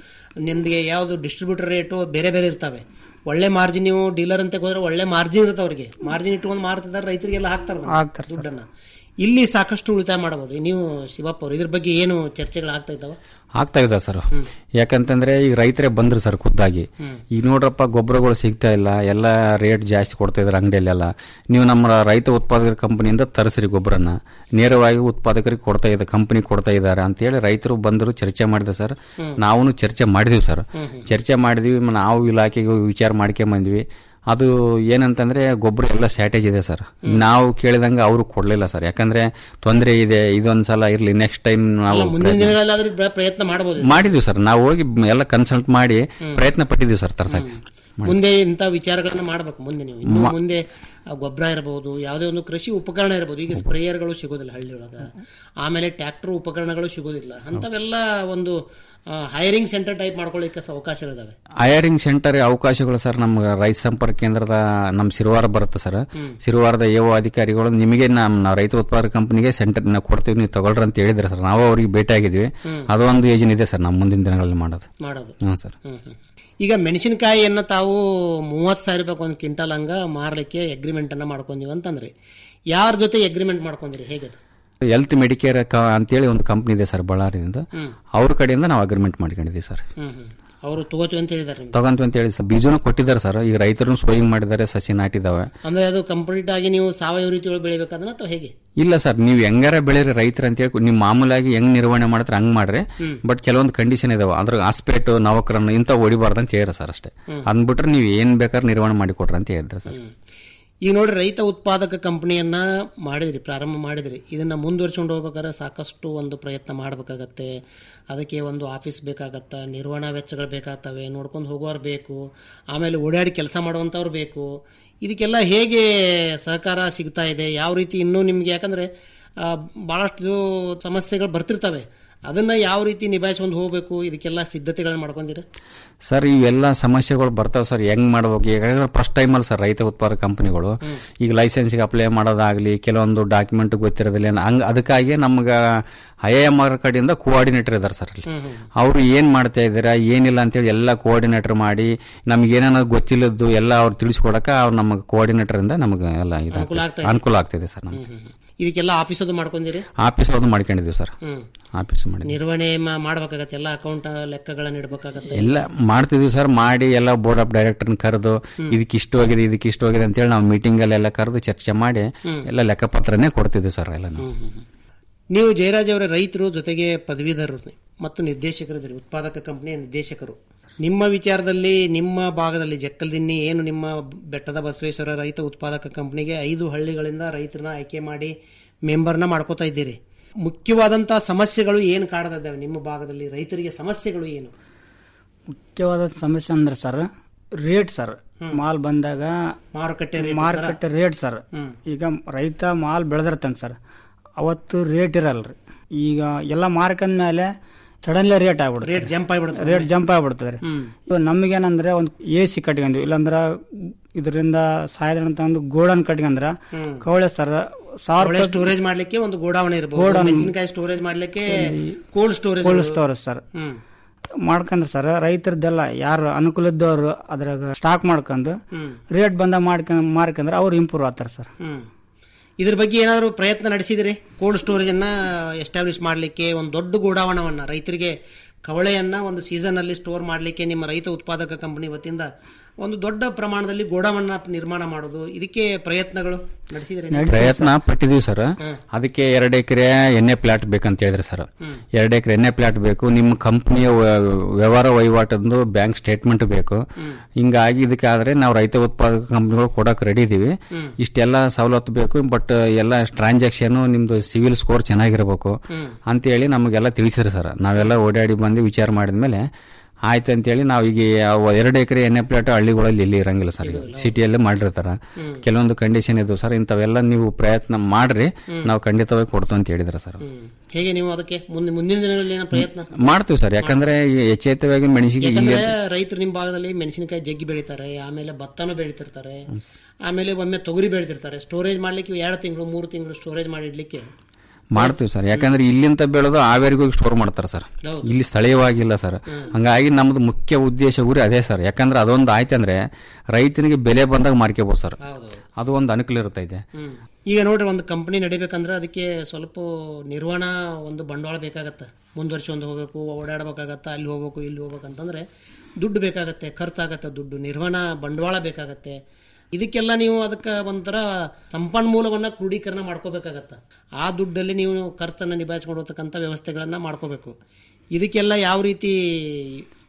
ನಿಮಗೆ ಯಾವ್ದು ಡಿಸ್ಟ್ರಿಬ್ಯೂಟರ್ ರೇಟು ಬೇರೆ ಬೇರೆ ಇರ್ತವೆ ಒಳ್ಳೆ ಮಾರ್ಜಿನ್ ನೀವು ಡೀಲರ್ ಅಂತ ಹೋದ್ರೆ ಒಳ್ಳೆ ಮಾರ್ಜಿನ್ ಇರುತ್ತೆ ಅವ್ರಿಗೆ ಮಾರ್ಜಿನ್ ಇಟ್ಕೊಂಡು ಮಾರ್ತಿದ್ದಾರೆ ರೈತರಿಗೆಲ್ಲ ಹಾಕ್ತಾರೆ ಅದನ್ನ, ಹಾಕ್ತಾರೆ ಸರ್. ದುಡ್ಡನ್ನ ಇಲ್ಲಿ ಸಾಕಷ್ಟು ಉಳಿತಾಯ ಮಾಡಬಹುದು ನೀವು ಶಿವಪ್ಪ ಅವರು ಇದ್ರ ಬಗ್ಗೆ ಏನು ಚರ್ಚೆಗಳು ಆಗ್ತಾ ಇದ್ದಾವ ಆಗ್ತಾ ಇದೆ ಸರ್ ಯಾಕಂತಂದ್ರೆ ಈಗ ರೈತರೇ ಬಂದ್ರು ಸರ್ ಖುದ್ದಾಗಿ ಈಗ ನೋಡ್ರಪ್ಪ ಗೊಬ್ಬರಗಳು ಸಿಗ್ತಾ ಇಲ್ಲ ಎಲ್ಲ ರೇಟ್ ಜಾಸ್ತಿ ಕೊಡ್ತಾ ಇದಾರೆ ಅಂಗಡಿಯಲ್ಲೆಲ್ಲ ನೀವು ನಮ್ಮ ರೈತ ಉತ್ಪಾದಕರ ಕಂಪನಿಯಿಂದ ತರಿಸ್ರಿ ಗೊಬ್ಬರನ ನೇರವಾಗಿ ಉತ್ಪಾದಕರಿಗೆ ಕೊಡ್ತಾ ಇದೆ ಕಂಪನಿ ಕೊಡ್ತಾ ಇದ್ದಾರೆ ಅಂತೇಳಿ ರೈತರು ಬಂದರು ಚರ್ಚೆ ಮಾಡಿದೆ ಸರ್ ನಾವು ಚರ್ಚೆ ಮಾಡಿದೀವಿ ಸರ್ ಚರ್ಚೆ ಮಾಡಿದ್ವಿ ನಾವು ಇಲಾಖೆಗೆ ವಿಚಾರ ಮಾಡ್ಕೊಂಡ್ ಬಂದ್ವಿ ಅದು ಏನಂತಂದ್ರೆ ಗೊಬ್ಬರ ಎಲ್ಲ ಸ್ಯಾಟೇಜ್ ಇದೆ ಸರ್ ನಾವು ಕೇಳಿದಂಗೆ ಅವರು ಕೊಡ್ಲಿಲ್ಲ ಸರ್ ಯಾಕಂದ್ರೆ ತೊಂದರೆ ಇದೆ ಇದೊಂದ್ಸಲ ಇರ್ಲಿ ನೆಕ್ಸ್ಟ್ ಟೈಮ್ ನಾವು ಮುಂದಿನ ಪ್ರಯತ್ನ- ದಿನಗಳಲ್ಲಾದ್ರೂ ಪ್ರ- ಪ್ರಯತ್ನ ಮಾಡಬಹುದು ಮಾಡಿದ್ವಿ ಸರ್ ನಾವು ಹೋಗಿ ಎಲ್ಲ ಕನ್ಸಲ್ಟ್ ಮಾಡಿ ಪ್ರಯತ್ನ ಪಟ್ಟಿದ್ವಿ ಸರ್ ತರ್ಸಕ್ಕೆ ಮುಂದೆ ಇಂಥ ವಿಚಾರಗಳನ್ನ ಮಾಡ್ಬೇಕು ಮುಂದೆ ನೀವು ಇನ್ನು ಮುಂದೆ ಆ ಗೊಬ್ಬರ ಇರಬಹುದು ಯಾವುದೇ ಒಂದು ಕೃಷಿ ಉಪಕರಣ ಇರಬಹುದು ಈಗ ಸ್ಪ್ರೇಯರ್ಗಳು ಸಿಗೋದಿಲ್ಲ ಹಳ್ಳಿ ಒಳಗ ಆಮೇಲೆ ಟ್ರ್ಯಾಕ್ಟರ್ ಉಪಕರಣಗಳು ಸಿಗೋದಿಲ್ಲ ಅಂತವೆಲ್ಲ ಒಂದು ಹೈರಿಂಗ್ ಸೆಂಟರ್ ಟೈಪ್ ಮಾಡ್ಕೊಳ್ಳಿಕ್ಕೆ ಸ- ಅವಕಾಶಗಳಿದಾವೆ ಹೈರಿಂಗ್ ಸೆಂಟರ್ ಅವಕಾಶಗಳು ಸರ್ ನಮ್ಮ ರೈತ ಸಂಪರ್ಕ ಕೇಂದ್ರದ ನಮ್ಮ ಸಿರುವಾರ ಬರುತ್ತೆ ಸರ್ ಸಿರುವಾರದ ಎ ಅಧಿಕಾರಿಗಳು ನಿಮಗೆ ನಮ್ಮ ರೈತ ಉತ್ಪಾದಕ ಕಂಪನಿಗೆ ಸೆಂಟರ್ ನಾವು ಕೊಡ್ತೀವಿ ನೀವು ತಗೊಳ್ರಿ ಅಂತ ಹೇಳಿದ್ರೆ ಸರ್ ನಾವು ಅವ್ರಿಗೆ ಭೇಟಿ ಆಗಿದ್ವಿ ಹ್ಮ್. ಅದೊಂದು ಯೋಜನೆ ಇದೆ ಸರ್ ನಮ್ಮ ಮುಂದಿನ ದಿನಗಳಲ್ಲಿ ಮಾಡೋದು ಮಾಡೋದು ಹ್ಞೂ ಸರ್ ಹ್ಮ್, ಹ್ಮ್. ಈಗ ಮೆಣಸಿನಕಾಯಿಯನ್ನ ತಾವು ಮೂವತ್ತು ಸಾವಿರ ರೂಪಾಯಿ ಒಂದು ಕ್ವಿಂಟಲ್ ಹಂಗ ಮಾರ್ಲಿಕ್ಕೆ ಅಗ್ರಿಮೆಂಟ್ ಅನ್ನ ಮಾಡ್ಕೊಂತೀವಿ ಅಂತಂದ್ರಿ ಯಾರ ಜೊತೆ ಅಗ್ರಿಮೆಂಟ್ ಮಾಡ್ಕೊಂಡ್ರಿ ಹೇಗೆ ಹೆಲ್ತ್ ಮೆಡಿಕೇರ್ ಅಂತೇಳಿ ಒಂದು ಕಂಪ್ನಿ ಇದೆ ಸರ್ ಬಳ್ಳಾರಿಯಿಂದ ಹ್ಮ್. ಅವ್ರ ಕಡೆಯಿಂದ ನಾವು ಅಗ್ರಿಮೆಂಟ್ ಮಾಡ್ಕೊಂಡಿದ್ದೀವಿ ಸರ್ ಹ್ಮ್ ಹ್ಮ್ ಅವರು ತಗೋತೀವಿ ಅಂತ ಹೇಳಿದಾರೆ ನಿಮ್ಗೆ. ತಗೊಂತೀವಿ ಅಂತ ಹೇಳಿ ಸರ್ ಬೀಜನೂ ಕೊಟ್ಟಿದ್ದಾರೆ ಸರ್ ಈಗ ರೈತರು ಸೋಯಿಂಗ್ ಮಾಡಿದ್ದಾರೆ ಸಸಿ ನಾಟಿದಾವೆ ಅಂದ್ರೆ ಅದು ಕಂಪ್ಲೀಟ್ ಆಗಿ ನೀವು ಸಾವಯವ ರೀತಿ ಒಳಗೆ ಬೆಳಿಬೇಕಾದ್ರೆ ಅಥವಾ ಹೇಗೆ ಇಲ್ಲ ಸರ್ ನೀವು ಹೆಂಗಾರ ಬೆಳೀರಿ ರೈತರ ಅಂತ ಹೇಳಿ ನೀವು ಮಾಮೂಲಾಗಿ ಹೆಂಗ್ ನಿರ್ವಹಣೆ ಮಾಡ್ತಾರೆ ಹಂಗ್ ಮಾಡ್ರಿ ಹ್ಮ್. ಬಟ್ ಕೆಲವೊಂದು ಕಂಡೀಷನ್ ಇದಾವೆ ಅದ್ರ ಆಸ್ಪೇಟ್ ನೌಕರನ್ನು ಇಂಥ ಹೊಡಿಬಾರ್ದು ಅಂತ ಹೇಳ್ರಿ ಸರ್ ಅಷ್ಟೇ ಹ್ಮ್. ಅಂದ್ಬಿಟ್ರೆ ನೀವು ಏನ್ ಬೇಕಾದ್ರೆ ನಿರ್ವಹಣೆ ಮಾಡಿ ಕೊಡ್ರಿ ಅಂತ ಹೇಳಿದ್ರೆ ಸರ್ ಈಗ ನೋಡಿ ರೈತ ಉತ್ಪಾದಕ ಕಂಪನಿಯನ್ನ ಮಾಡಿದ್ರಿ ಪ್ರಾರಂಭ ಮಾಡಿದ್ರಿ ಇದನ್ನ ಮುಂದುವರ್ಸ್ಕೊಂಡು ಹೋಗ್ಬೇಕಾದ್ರೆ ಸಾಕಷ್ಟು ಒಂದು ಪ್ರಯತ್ನ ಮಾಡಬೇಕಾಗತ್ತೆ ಅದಕ್ಕೆ ಒಂದು ಆಫೀಸ್ ಬೇಕಾಗತ್ತ ನಿರ್ವಹಣಾ ವೆಚ್ಚಗಳು ಬೇಕಾಗ್ತವೆ ನೋಡ್ಕೊಂಡು ಹೋಗೋರು ಬೇಕು ಆಮೇಲೆ ಓಡಾಡಿ ಕೆಲಸ ಮಾಡುವಂಥವ್ರು ಬೇಕು ಇದಕ್ಕೆಲ್ಲ ಹೇಗೆ ಸಹಕಾರ ಸಿಗ್ತಾ ಇದೆ ಯಾವ ರೀತಿ ಇನ್ನೂ ನಿಮ್ಗೆ ಯಾಕಂದ್ರೆ ಆ, ಬಹಳಷ್ಟು ಸಮಸ್ಯೆಗಳು ಬರ್ತಿರ್ತವೆ ಅದನ್ನ ಯಾವ ರೀತಿ ನಿಭಾಯಿಸ್ಕೊಂಡು ಹೋಗ್ಬೇಕು ಇದಕ್ಕೆಲ್ಲ ಸಿದ್ಧತೆಗಳನ್ನ ಮಾಡ್ಕೊಂಡಿರ ಸರ್ ಇವೆಲ್ಲ ಸಮಸ್ಯೆಗಳು ಬರ್ತಾವೆ ಸರ್ ಹೆಂಗ್ ಮಾಡ್ಬೇಕು ಯಾಕಂದ್ರೆ ಫಸ್ಟ್ ಟೈಮಲ್ಲಿ ಸರ್ ರೈತ ಉತ್ಪಾದಕ ಕಂಪನಿಗಳು ಈಗ ಲೈಸೆನ್ಸ್ಗೆ ಅಪ್ಲೈ ಮಾಡೋದಾಗ್ಲಿ ಕೆಲವೊಂದು ಡಾಕ್ಯುಮೆಂಟ್ ಗೊತ್ತಿರೋದಿಲ್ಲ ಹಂಗ ಅದಕ್ಕಾಗಿ ನಮ್ಗೆ ಐ ಎಮ್ ಆರ್ ಕಡೆಯಿಂದ ಕೋಆರ್ಡಿನೇಟರ್ ಇದಾರೆ ಸರ್ ಅಲ್ಲಿ ಅವರು ಏನ್ ಮಾಡ್ತಾ ಇದ್ದೀರಾ ಏನಿಲ್ಲ ಅಂತೇಳಿ ಎಲ್ಲ ಕೋಆರ್ಡಿನೇಟರ್ ಮಾಡಿ ನಮ್ಗೆ ಏನೇನೋ ಗೊತ್ತಿಲ್ಲದ್ದು ಎಲ್ಲ ಅವ್ರು ತಿಳಿಸ್ಕೊಡಕ ಅವ್ರು ನಮಗೆ ಕೋಆರ್ಡಿನೇಟರ್ ಇಂದ ನಮಗೆ ಎಲ್ಲ ಅನುಕೂಲ ಆಗ್ತಾ ಇದಾಗ್ತದೆ ಇದೆ. ಅನುಕೂಲ ಆಗ್ತಿದೆ ಸರ್ ನಮ್ಗೆ ಇದಕ್ಕೆಲ್ಲ ಆಫೀಸ್ ಅದು ಮಾಡ್ಕೊಂಡಿರಿ ಆಫೀಸ್ ಅದು ಮಾಡ್ಕೊಂಡಿದ್ದೀವಿ ಸರ್ ಹ್ಮ್ ಆಫೀಸ್ ಮಾಡಿ ನಿರ್ವಹಣೆ ಮಾ- ಮಾಡ್ಬೇಕಾಗತ್ತೆ ಎಲ್ಲ ಅಕೌಂಟ್ ಲೆಕ್ಕಗಳನ್ನ ಇಡ್ಬೇಕಾಗತ್ತೆ ಎಲ್ಲ ಮಾಡ್ತಿದ್ವಿ ಸರ್ ಮಾಡಿ ಎಲ್ಲ ಬೋರ್ಡ್ ಆಫ್ ಡೈರೆಕ್ಟರ್ನ ಕರೆದು ಇದಕ್ಕೆ ಇಷ್ಟು ಹೋಗಿದೆ ಇದಕ್ಕೆ ಇಷ್ಟು ಹೋಗಿದೆ ಅಂತೇಳಿ ನಾವು ಮೀಟಿಂಗ್ ಅಲ್ಲೆಲ್ಲ ಕರೆದು ಚರ್ಚೆ ಮಾಡಿ ಹ್ಮ್. ಎಲ್ಲ ಎಲ್ಲ ಲೆಕ್ಕಪತ್ರನೇ ಕೊಡ್ತಿದ್ವಿ ಸರ್ ಎಲ್ಲ ನಾವು ನೀವು ಜಯರಾಜ್ ಅವರ ರೈತರು ಜೊತೆಗೆ ಪದವೀಧರರು ಮತ್ತು ನಿರ್ದೇಶಕರಿದ್ದೀರಿ ಉತ್ಪಾದಕ ಕಂಪನಿಯ ನಿರ್ದೇಶಕರು ನಿಮ್ಮ ವಿಚಾರದಲ್ಲಿ ನಿಮ್ಮ ಭಾಗದಲ್ಲಿ ಜಕ್ಕಲ್ದಿನ್ನಿ ಏನು ನಿಮ್ಮ ಬೆಟ್ಟದ ಬಸವೇಶ್ವರ ರೈತ ಉತ್ಪಾದಕ ಕಂಪನಿಗೆ ಐದು ಹಳ್ಳಿಗಳಿಂದ ರೈತರನ್ನ ಆಯ್ಕೆ ಮಾಡಿ ಮೆಂಬರ್ನ ಮಾಡ್ಕೋತಾ ಇದ್ದೀರಿ ಮುಖ್ಯವಾದಂತಹ ಸಮಸ್ಯೆಗಳು ಏನು ಕಾಡ್ತಾ ಇದ್ದಾವೆ ನಿಮ್ಮ ಭಾಗದಲ್ಲಿ ರೈತರಿಗೆ ಸಮಸ್ಯೆಗಳು ಏನು ಮುಖ್ಯವಾದ ಸಮಸ್ಯೆ ಅಂದ್ರೆ ಸರ್ ರೇಟ್ ಸರ್ ಮಾಲ್ ಬಂದಾಗ ಮಾರುಕಟ್ಟೆ rate ಮಾರುಕಟ್ಟೆ ರೇಟ್ ಸರ್ ಈಗ ರೈತ ಮಾಲ್ ಬೆಳೆದಿರ್ತಾನೆ ಸರ್ ಅವತ್ತು ರೇಟ್ ಇರಲ್ರಿ ಈಗ ಎಲ್ಲ ಮಾರ್ಕಂದ್ಮೇಲೆ ಸಡನ್ಲಿ ರೇಟ್ ಆಗ್ಬಿಡುತ್ತೆ ರೇಟ್ ಜಂಪ್ ಆಗಿಬಿಡುತ್ತೆ ರೇಟ್ ಜಂಪ್ ಆಗ್ಬಿಡ್ತದೆ ರೀ ಹ್ಮ್. ಇವಾಗ ನಮಗೇನಂದ್ರೆ ಒಂದು ಎ ಸಿ ಕಟ್ಕೊಂಡ್ವಿ ಇಲ್ಲಾಂದ್ರ ಇದರಿಂದ ಸಾಯದ ಅಂತ ಒಂದು ಗೋಡನ್ ಕಟ್ಕೊಂಡ್ರ ಹ್ಮ್. ಕವಳೆ ಸರ್ ಸಾವಿರ ಸ್ಟೋರೇಜ್ ಮಾಡ್ಲಿಕ್ಕೆ ಒಂದು ಗೋಡಾವಣೆ ಇರಬಹುದು ಗೋಡೌನ್. ಮೆಣಸಿನಕಾಯಿ ಸ್ಟೋರೇಜ್ ಮಾಡ್ಲಿಕ್ಕೆ cold storage cold storage sir ಹ್ಮ್ ಮಾಡ್ಕೊಂಡ್ರೆ ಸರ್ ರೈತರದ್ದೆಲ್ಲ ಯಾರು ಅನುಕೂಲ ಇದ್ದವ್ರು ಅದ್ರಾಗ ಸ್ಟಾಕ್ ಮಾಡ್ಕೊಂಡು ಹ್ಮ್. ರೇಟ್ ಬಂದಾಗ ಮಾಡ್ಕೊಂಡ್ ಮಾರ್ಕಂದ್ರೆ ಅವ್ರು ಇಂಪ್ರೂವ್ ಆಗ್ತಾರೆ ಸರ್ ಹ್ಮ್ ಇದ್ರ ಬಗ್ಗೆ ಏನಾದರೂ ಪ್ರಯತ್ನ ನಡೆಸಿದಿರಿ ಕೋಲ್ಡ್ ಸ್ಟೋರೇಜ್ ಅನ್ನ ಎಸ್ಟಾಬ್ಲಿಷ್ ಮಾಡಲಿಕ್ಕೆ ಒಂದು ದೊಡ್ಡ ಗೋಡಾವಣವನ್ನ ರೈತರಿಗೆ ಕವಳೆಯನ್ನ ಒಂದು ಸೀಸನ್ ಅಲ್ಲಿ ಸ್ಟೋರ್ ಮಾಡಲಿಕ್ಕೆ ನಿಮ್ಮ ರೈತ ಉತ್ಪಾದಕ ಕಂಪನಿ ವತಿಯಿಂದ ಒಂದು ದೊಡ್ಡ ಪ್ರಮಾಣದಲ್ಲಿ ಗೋಡಾವನ್ನ ನಿರ್ಮಾಣ ಮಾಡೋದು ಇದಕ್ಕೆ ಪ್ರಯತ್ನಗಳು ನಡೆಸಿದಿರಿ ಪ್ರಯತ್ನ ಪಟ್ಟಿದೀವಿ ಸರ್ ಅದಕ್ಕೆ ಎರಡು ಎಕರೆ ಎಣ್ಣೆ ಪ್ಲಾಟ್ ಬೇಕಂತ ಹೇಳಿದ್ರೆ ಸರ್ ಹ್ಮ್. ಎರಡು ಎಕರೆ ಎಣ್ಣೆ ಪ್ಲಾಟ್ ಬೇಕು ನಿಮ್ಮ ಕಂಪ್ನಿಯ ವ್ಯವಹಾರ ವಹಿವಾಟದ್ದು ಬ್ಯಾಂಕ್ ಸ್ಟೇಟ್ಮೆಂಟ್ ಬೇಕು ಹಿಂಗಾಗಿ ಇದಕ್ಕಾದ್ರೆ ನಾವು ರೈತ ಉತ್ಪಾದಕ ಕಂಪ್ನಿಗಳು ಕೊಡಕ್ ರೆಡಿ ಇದೀವಿ ಹ್ಮ್. ಇಷ್ಟೆಲ್ಲ ಸವಲತ್ತು ಬೇಕು ಬಟ್ ಎಲ್ಲ ಟ್ರಾನ್ಸಾಕ್ಷನ್ ನಿಮ್ದು ಸಿವಿಲ್ ಸ್ಕೋರ್ ಚೆನ್ನಾಗಿರ್ಬೇಕು ಹ್ಮ್. ಅಂತೇಳಿ ನಮಗೆಲ್ಲ ತಿಳಿಸಿರಿ ಸರ್ ನಾವೆಲ್ಲ ಓಡಾಡಿ ಬಂದು ವಿಚಾರ ಮಾಡಿದ್ಮೇಲೆ ಆಯ್ತು ಅಂತೇಳಿ ನಾವು ಈಗ ಅವು ಎರಡು ಎಕರೆ ಎಣ್ಣೆ ಪ್ಲಾಟ್ ಹಳ್ಳಿಗಳಲ್ಲಿ ಎಲ್ಲಿ ಇರಂಗಿಲ್ಲ ಸರ್ ಸಿಟಿಯಲ್ಲೇ ಮಾಡಿರ್ತಾರ ಹ್ಮ್. ಕೆಲವೊಂದು ಕಂಡೀಷನ್ ಇದ್ವು ಸರ್ ಇಂಥವೆಲ್ಲ ನೀವು ಪ್ರಯತ್ನ ಮಾಡ್ರಿ ಹ್ಮ್. ನಾವು ಖಂಡಿತವಾಗಿ ಕೊಡ್ತು ಅಂತ ಹೇಳಿದ್ರ ಸರ್ ಹ್ಮ್. ಹೇಗೆ ನೀವು ಅದಕ್ಕೆ ಮುಂದೆ ಮುಂದಿನ ದಿನಗಳಲ್ಲಿ ಏನೋ ಪ್ರಯತ್ನ ಮಾಡ್ತೀವಿ ಸರ್ ಯಾಕಂದ್ರೆ ಈ ಎಚ್ಚೆತ್ತವಾಗಿ ಮೆಣಸಿಗೆ ಇಲ್ಲಿ ಯಾಕಂದ್ರೆ ರೈತರು ನಿಮ್ಮ ಭಾಗದಲ್ಲಿ ಮೆಣಸಿನಕಾಯಿ ಜಗ್ಗಿ ಬೆಳಿತಾರೆ ಆಮೇಲೆ ಭತ್ತನೂ ಬೆಳಿತಿರ್ತಾರೆ ಆಮೇಲೆ ಒಮ್ಮೆ ತೊಗರಿ ಬೆಳಿತಿರ್ತಾರೆ ಸ್ಟೋರೇಜ್ ಮಾಡ್ಲಿಕ್ಕೆ ಎರಡು ತಿಂಗಳು ಮೂರು ತಿಂಗಳು ಸ್ಟೋರೇಜ್ ಮಾಡಿ ಇಡ್ಲಿಕ್ಕೆ ಮಾಡ್ತೀವಿ ಸರ್ ಯಾಕಂದ್ರೆ ಇಲ್ಲಿಂದ ಬೆಳೆದು ಹಾವೇರಿಗೆ ಹೋಗಿ ಸ್ಟೋರ್ ಮಾಡ್ತಾರೆ ಸರ್ ಹೌದು. ಇಲ್ಲಿ ಸ್ಥಳೀಯವಾಗಿಲ್ಲ ಸರ್ ಹಂಗಾಗಿ ನಮ್ದು ಮುಖ್ಯ ಉದ್ದೇಶ ಗುರಿ ಅದೇ ಸರ್ ಯಾಕಂದ್ರೆ ಅದೊಂದು ಆಯ್ತಂದ್ರೆ ರೈತನಿಗೆ ಬೆಲೆ ಬಂದಾಗ ಮಾರ್ಕೋಬಹುದು ಸರ್ ಅದು ಒಂದು ಅನುಕೂಲ ಇರ್ತೈತೆ ಹ್ಮ್. ಈಗ ನೋಡ್ರಿ ಒಂದು ಕಂಪನಿ ನಡಿಬೇಕಂದ್ರೆ ಅದಕ್ಕೆ ಸ್ವಲ್ಪ ನಿರ್ವಹಣಾ ಒಂದು ಬಂಡವಾಳ ಬೇಕಾಗತ್ತೆ ಮುಂದುವರ್ಸ್ಕೊಂಡು ಹೋಗ್ಬೇಕು ಓಡಾಡ್ಬೇಕಾಗತ್ತೆ ಅಲ್ಲಿ ಹೋಗ್ಬೇಕು ಇಲ್ಲಿ ಹೋಗ್ಬೇಕಂತಂದ್ರೆ ದುಡ್ಡು ಬೇಕಾಗತ್ತೆ ಖರ್ಚಾಗತ್ತೆ ದುಡ್ಡು ನಿರ್ವಹಣಾ ಬಂಡವಾಳ ಬೇಕಾಗತ್ತೆ ಇದಕ್ಕೆಲ್ಲ ನೀವು ಅದಕ್ಕೆ ಒಂಥರ ಸಂಪನ್ಮೂಲವನ್ನ ಕ್ರೋಢೀಕರಣ ಮಾಡ್ಕೋಬೇಕಾಗತ್ತೆ ಆ ದುಡ್ಡಲ್ಲಿ ನೀವು ಖರ್ಚನ್ನು ನಿಭಾಯಿಸ್ಕೊಂಡು ಹೋಗ್ತಕ್ಕಂಥ ವ್ಯವಸ್ಥೆಗಳನ್ನ ಮಾಡ್ಕೋಬೇಕು ಇದಕ್ಕೆಲ್ಲ ಯಾವ ರೀತಿ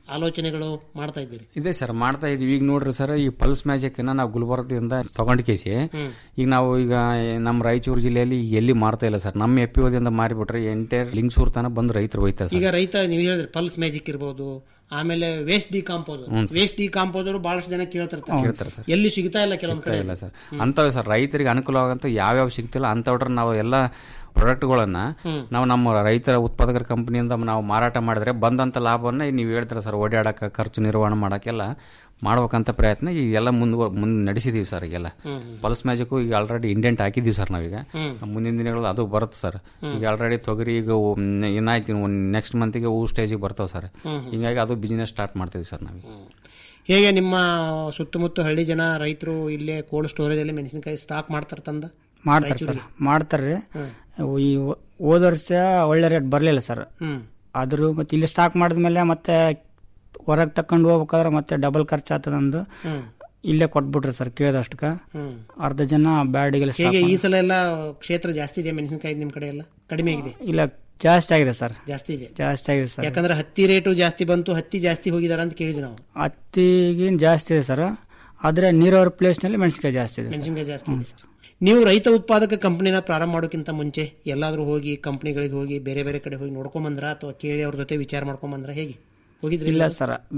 ಆಲೋಚನೆಗಳು ಮಾಡ್ತಾ ಇದ್ದೀರಿ ಇದೆ ಸರ್ ಮಾಡ್ತಾ ಇದೀವಿ ಈಗ ನೋಡ್ರಿ ಸರ್ ಈ ಪಲ್ಸ್ ಮ್ಯಾಜಿಕ್ ನಾವು ಗುಲ್ಬರ್ಗದಿಂದ ತಗೊಂಡ್ ಕೇಸಿ ಹ್ಮ್. ಈಗ ನಾವು ಈಗ ನಮ್ಮ ರಾಯಚೂರು ಜಿಲ್ಲೆಯಲ್ಲಿ ಎಲ್ಲಿ ಮಾರ್ತಾ ಇಲ್ಲ ಸರ್ ನಮ್ಮ ಎಫ್ ಪಿ ಓದಿಂದ ಮಾರಿಬಿಟ್ರೆ ಎಂಟೈರ್ ಲಿಂಗ್ಸೂರ್ ತನಕ ಬಂದು ರೈತರು ಹೋಯ್ತಾರೆ ಈಗ ಸರ್ ರೈತ ನೀವು ಹೇಳಿದ್ರಿ ಪಲ್ಸ್ ಮ್ಯಾಜಿಕ್ ಇರ್ಬೋದು ಆಮೇಲೆ ವೇಸ್ಟ್ ಡಿಕಾಂಪೋಸರ್ ಹ್ಞೂ ಸರ್. ವೇಸ್ಟ್ ಡಿಕಾಂಪೋಸರ್ ಬಹಳಷ್ಟು ಜನ ಕೇಳ್ತಿರ್ತಾರೆ ಕೇಳ್ತಾರೆ ಸರ್. ಎಲ್ಲಿ ಸಿಗ್ತಾ ಇಲ್ಲ ಕೆಲವೊಂದ್ ಸಿಗ್ತಾ ಕಡೆ ಇಲ್ಲ ಸರ್ ಅಂತವ್ ಸರ್ ರೈತರಿಗೆ ಅನುಕೂಲ ಆಗಂತ ಯಾವ್ಯಾವ ಸಿಗ್ತಿಲ್ಲ ಅಂತವ್ರ ನಾವು ಎಲ್ಲ ಪ್ರಾಡಕ್ಟ್ಗಳನ್ನ ಹ್ಮ್. ನಾವು ನಮ್ಮ ರೈತರ ಉತ್ಪಾದಕರ ಕಂಪನಿಯಿಂದ ನಾವು ಮಾರಾಟ ಮಾಡಿದ್ರೆ ಬಂದಂತ ಲಾಭವನ್ನ ಈಗ ನೀವು ಹೇಳ್ತೀರ ಸರ್ ಓಡಾಡಕ್ಕೆ ಖರ್ಚು ನಿರ್ವಹಣೆ ಮಾಡಕ್ಕೆಲ್ಲ ಮಾಡ್ಬೇಕಂತ ಪ್ರಯತ್ನ ಈಗ ಎಲ್ಲ ಮುಂದೆ ಮುಂದೆ ನಡೆಸಿದೀವಿ ಸರ್ ಈಗೆಲ್ಲ ಹ್ಮ್, ಹ್ಮ್. ಪಲ್ಸ್ ಮ್ಯಾಜಿಕ್ ಈಗ ಆಲ್ರೆಡಿ ಇಂಡೆಂಟ್ ಹಾಕಿದೀವಿ ಸರ್ ನಾವೀಗ ಹ್ಮ್. ಮುಂದಿನ ದಿನಗಳಲ್ಲಿ ಅದು ಬರುತ್ತೆ ಸರ್ ಹ್ಮ್. ಈಗ ಆಲ್ರೆಡಿ ತೊಗರಿ ಈಗ ಏನಾಯ್ತು ನೆಕ್ಸ್ಟ್ ಮಂತಿಗೆ ಹೂ ಸ್ಟೇಜಿಗೆ ಬರ್ತಾವೆ ಸರ್ ಹ್ಮ್, ಹ್ಮ್. ಹಿಂಗಾಗಿ ಅದು ಬಿಸ್ನೆಸ್ ಸ್ಟಾರ್ಟ್ ಮಾಡ್ತೀವಿ ಸರ್ ನಾವೀಗ ಹೇಗೆ ನಿಮ್ಮ ಸುತ್ತಮುತ್ತ ಹಳ್ಳಿ ಜನ ರೈತರು ಇಲ್ಲೇ ಕೋಲ್ಡ್ ಸ್ಟೋರೇಜ್ ಅಲ್ಲಿ ಮೆಣಸಿನಕಾಯಿ ಸ್ಟಾಕ್ ಮಾಡ್ತಾರ ತಂದ ಮಾಡ್ತಾರೆ ಸರ್ ರಾಯಚೂರಿಗೆ? ಮಾಡ್ತಾರ್ರಿ ಹ್ಮ್. ಈ ಹೋದ ವರ್ಷ ಒಳ್ಳೆ ರೇಟ್ ಬರಲಿಲ್ಲ ಸರ್ ಹ್ಮ್. ಆದ್ರೂ ಮತ್ತೆ ಇಲ್ಲಿ ಸ್ಟಾಕ್ ಮಾಡಿದ್ಮೇಲೆ ಮತ್ತೆ ಹೊರಗೆ ತಕೊಂಡು ಹೋಗ್ಬೇಕಾದ್ರೆ ಮತ್ತೆ ಡಬಲ್ ಖರ್ಚು ಆಗ್ತದಂದು ಹ್ಮ್. ಇಲ್ಲೇ ಕೊಟ್ಬಿಟ್ರಿ ಸರ್ ಕೇಳಿದಷ್ಟಕ್ಕ ಹ್ಮ್. ಅರ್ಧ ಜನ ಬ್ಯಾಡಿಗೆಲ್ಲ ಹೇಗೆ ಸ್ಟಾಕ್ ಈ ಸಲ ಎಲ್ಲ ಕ್ಷೇತ್ರ ಜಾಸ್ತಿ ಇದೆ ಮೆಣಸಿನಕಾಯಿ ನಿಮ್ ಕಡೆ ಎಲ್ಲ ಕಡಿಮೆ ಆಗಿದೆ ಇಲ್ಲ ಜಾಸ್ತಿ ಆಗಿದೆ ಸರ್ ಜಾಸ್ತಿ ಇದೆ ಜಾಸ್ತಿ ಆಗಿದೆ ಸರ್ ಯಾಕಂದ್ರೆ ಹತ್ತಿ ರೇಟು ಜಾಸ್ತಿ ಬಂತು ಹತ್ತಿ ಜಾಸ್ತಿ ಹೋಗಿದಾರ ಅಂತ ಕೇಳಿದ್ವಿ ನಾವು ಹತ್ತಿಗಿನ್ ಜಾಸ್ತಿ ಇದೆ ಸರ್ ಆದ್ರೆ ನೀರಾವರಿ ಪ್ಲೇಸ್ನಲ್ಲಿ ಮೆಣಸಿನಕಾಯಿ ಜಾಸ್ತಿ ಇದೆ ಸರ್. ಮೆಣಸಿನಕಾಯಿ ಜಾಸ್ತಿ ಇದೆ ನೀವು ರೈತ ಉತ್ಪಾದಕ ಕಂಪನಿನ ಪ್ರಾರಂಭ ಮಾಡೋಕ್ಕಿಂತ ಮುಂಚೆ ಎಲ್ಲಾದ್ರೂ ಹೋಗಿ ಕಂಪನಿಗಳಿಗೆ ಹೋಗಿ ಬೇರೆ ಬೇರೆ ಕಡೆ ಹೋಗಿ ನೋಡ್ಕೊಂಬಂದ್ರ ಅಥವಾ ಕೇಳಿ ಅವ್ರ ಜೊತೆ ವಿಚಾರ ಮಾಡ್ಕೊಂಬಂದ್ರ ಹೇಗೆ ಹೋಗಿದ್ರಿ ಇಲ್ಲ ಸರ್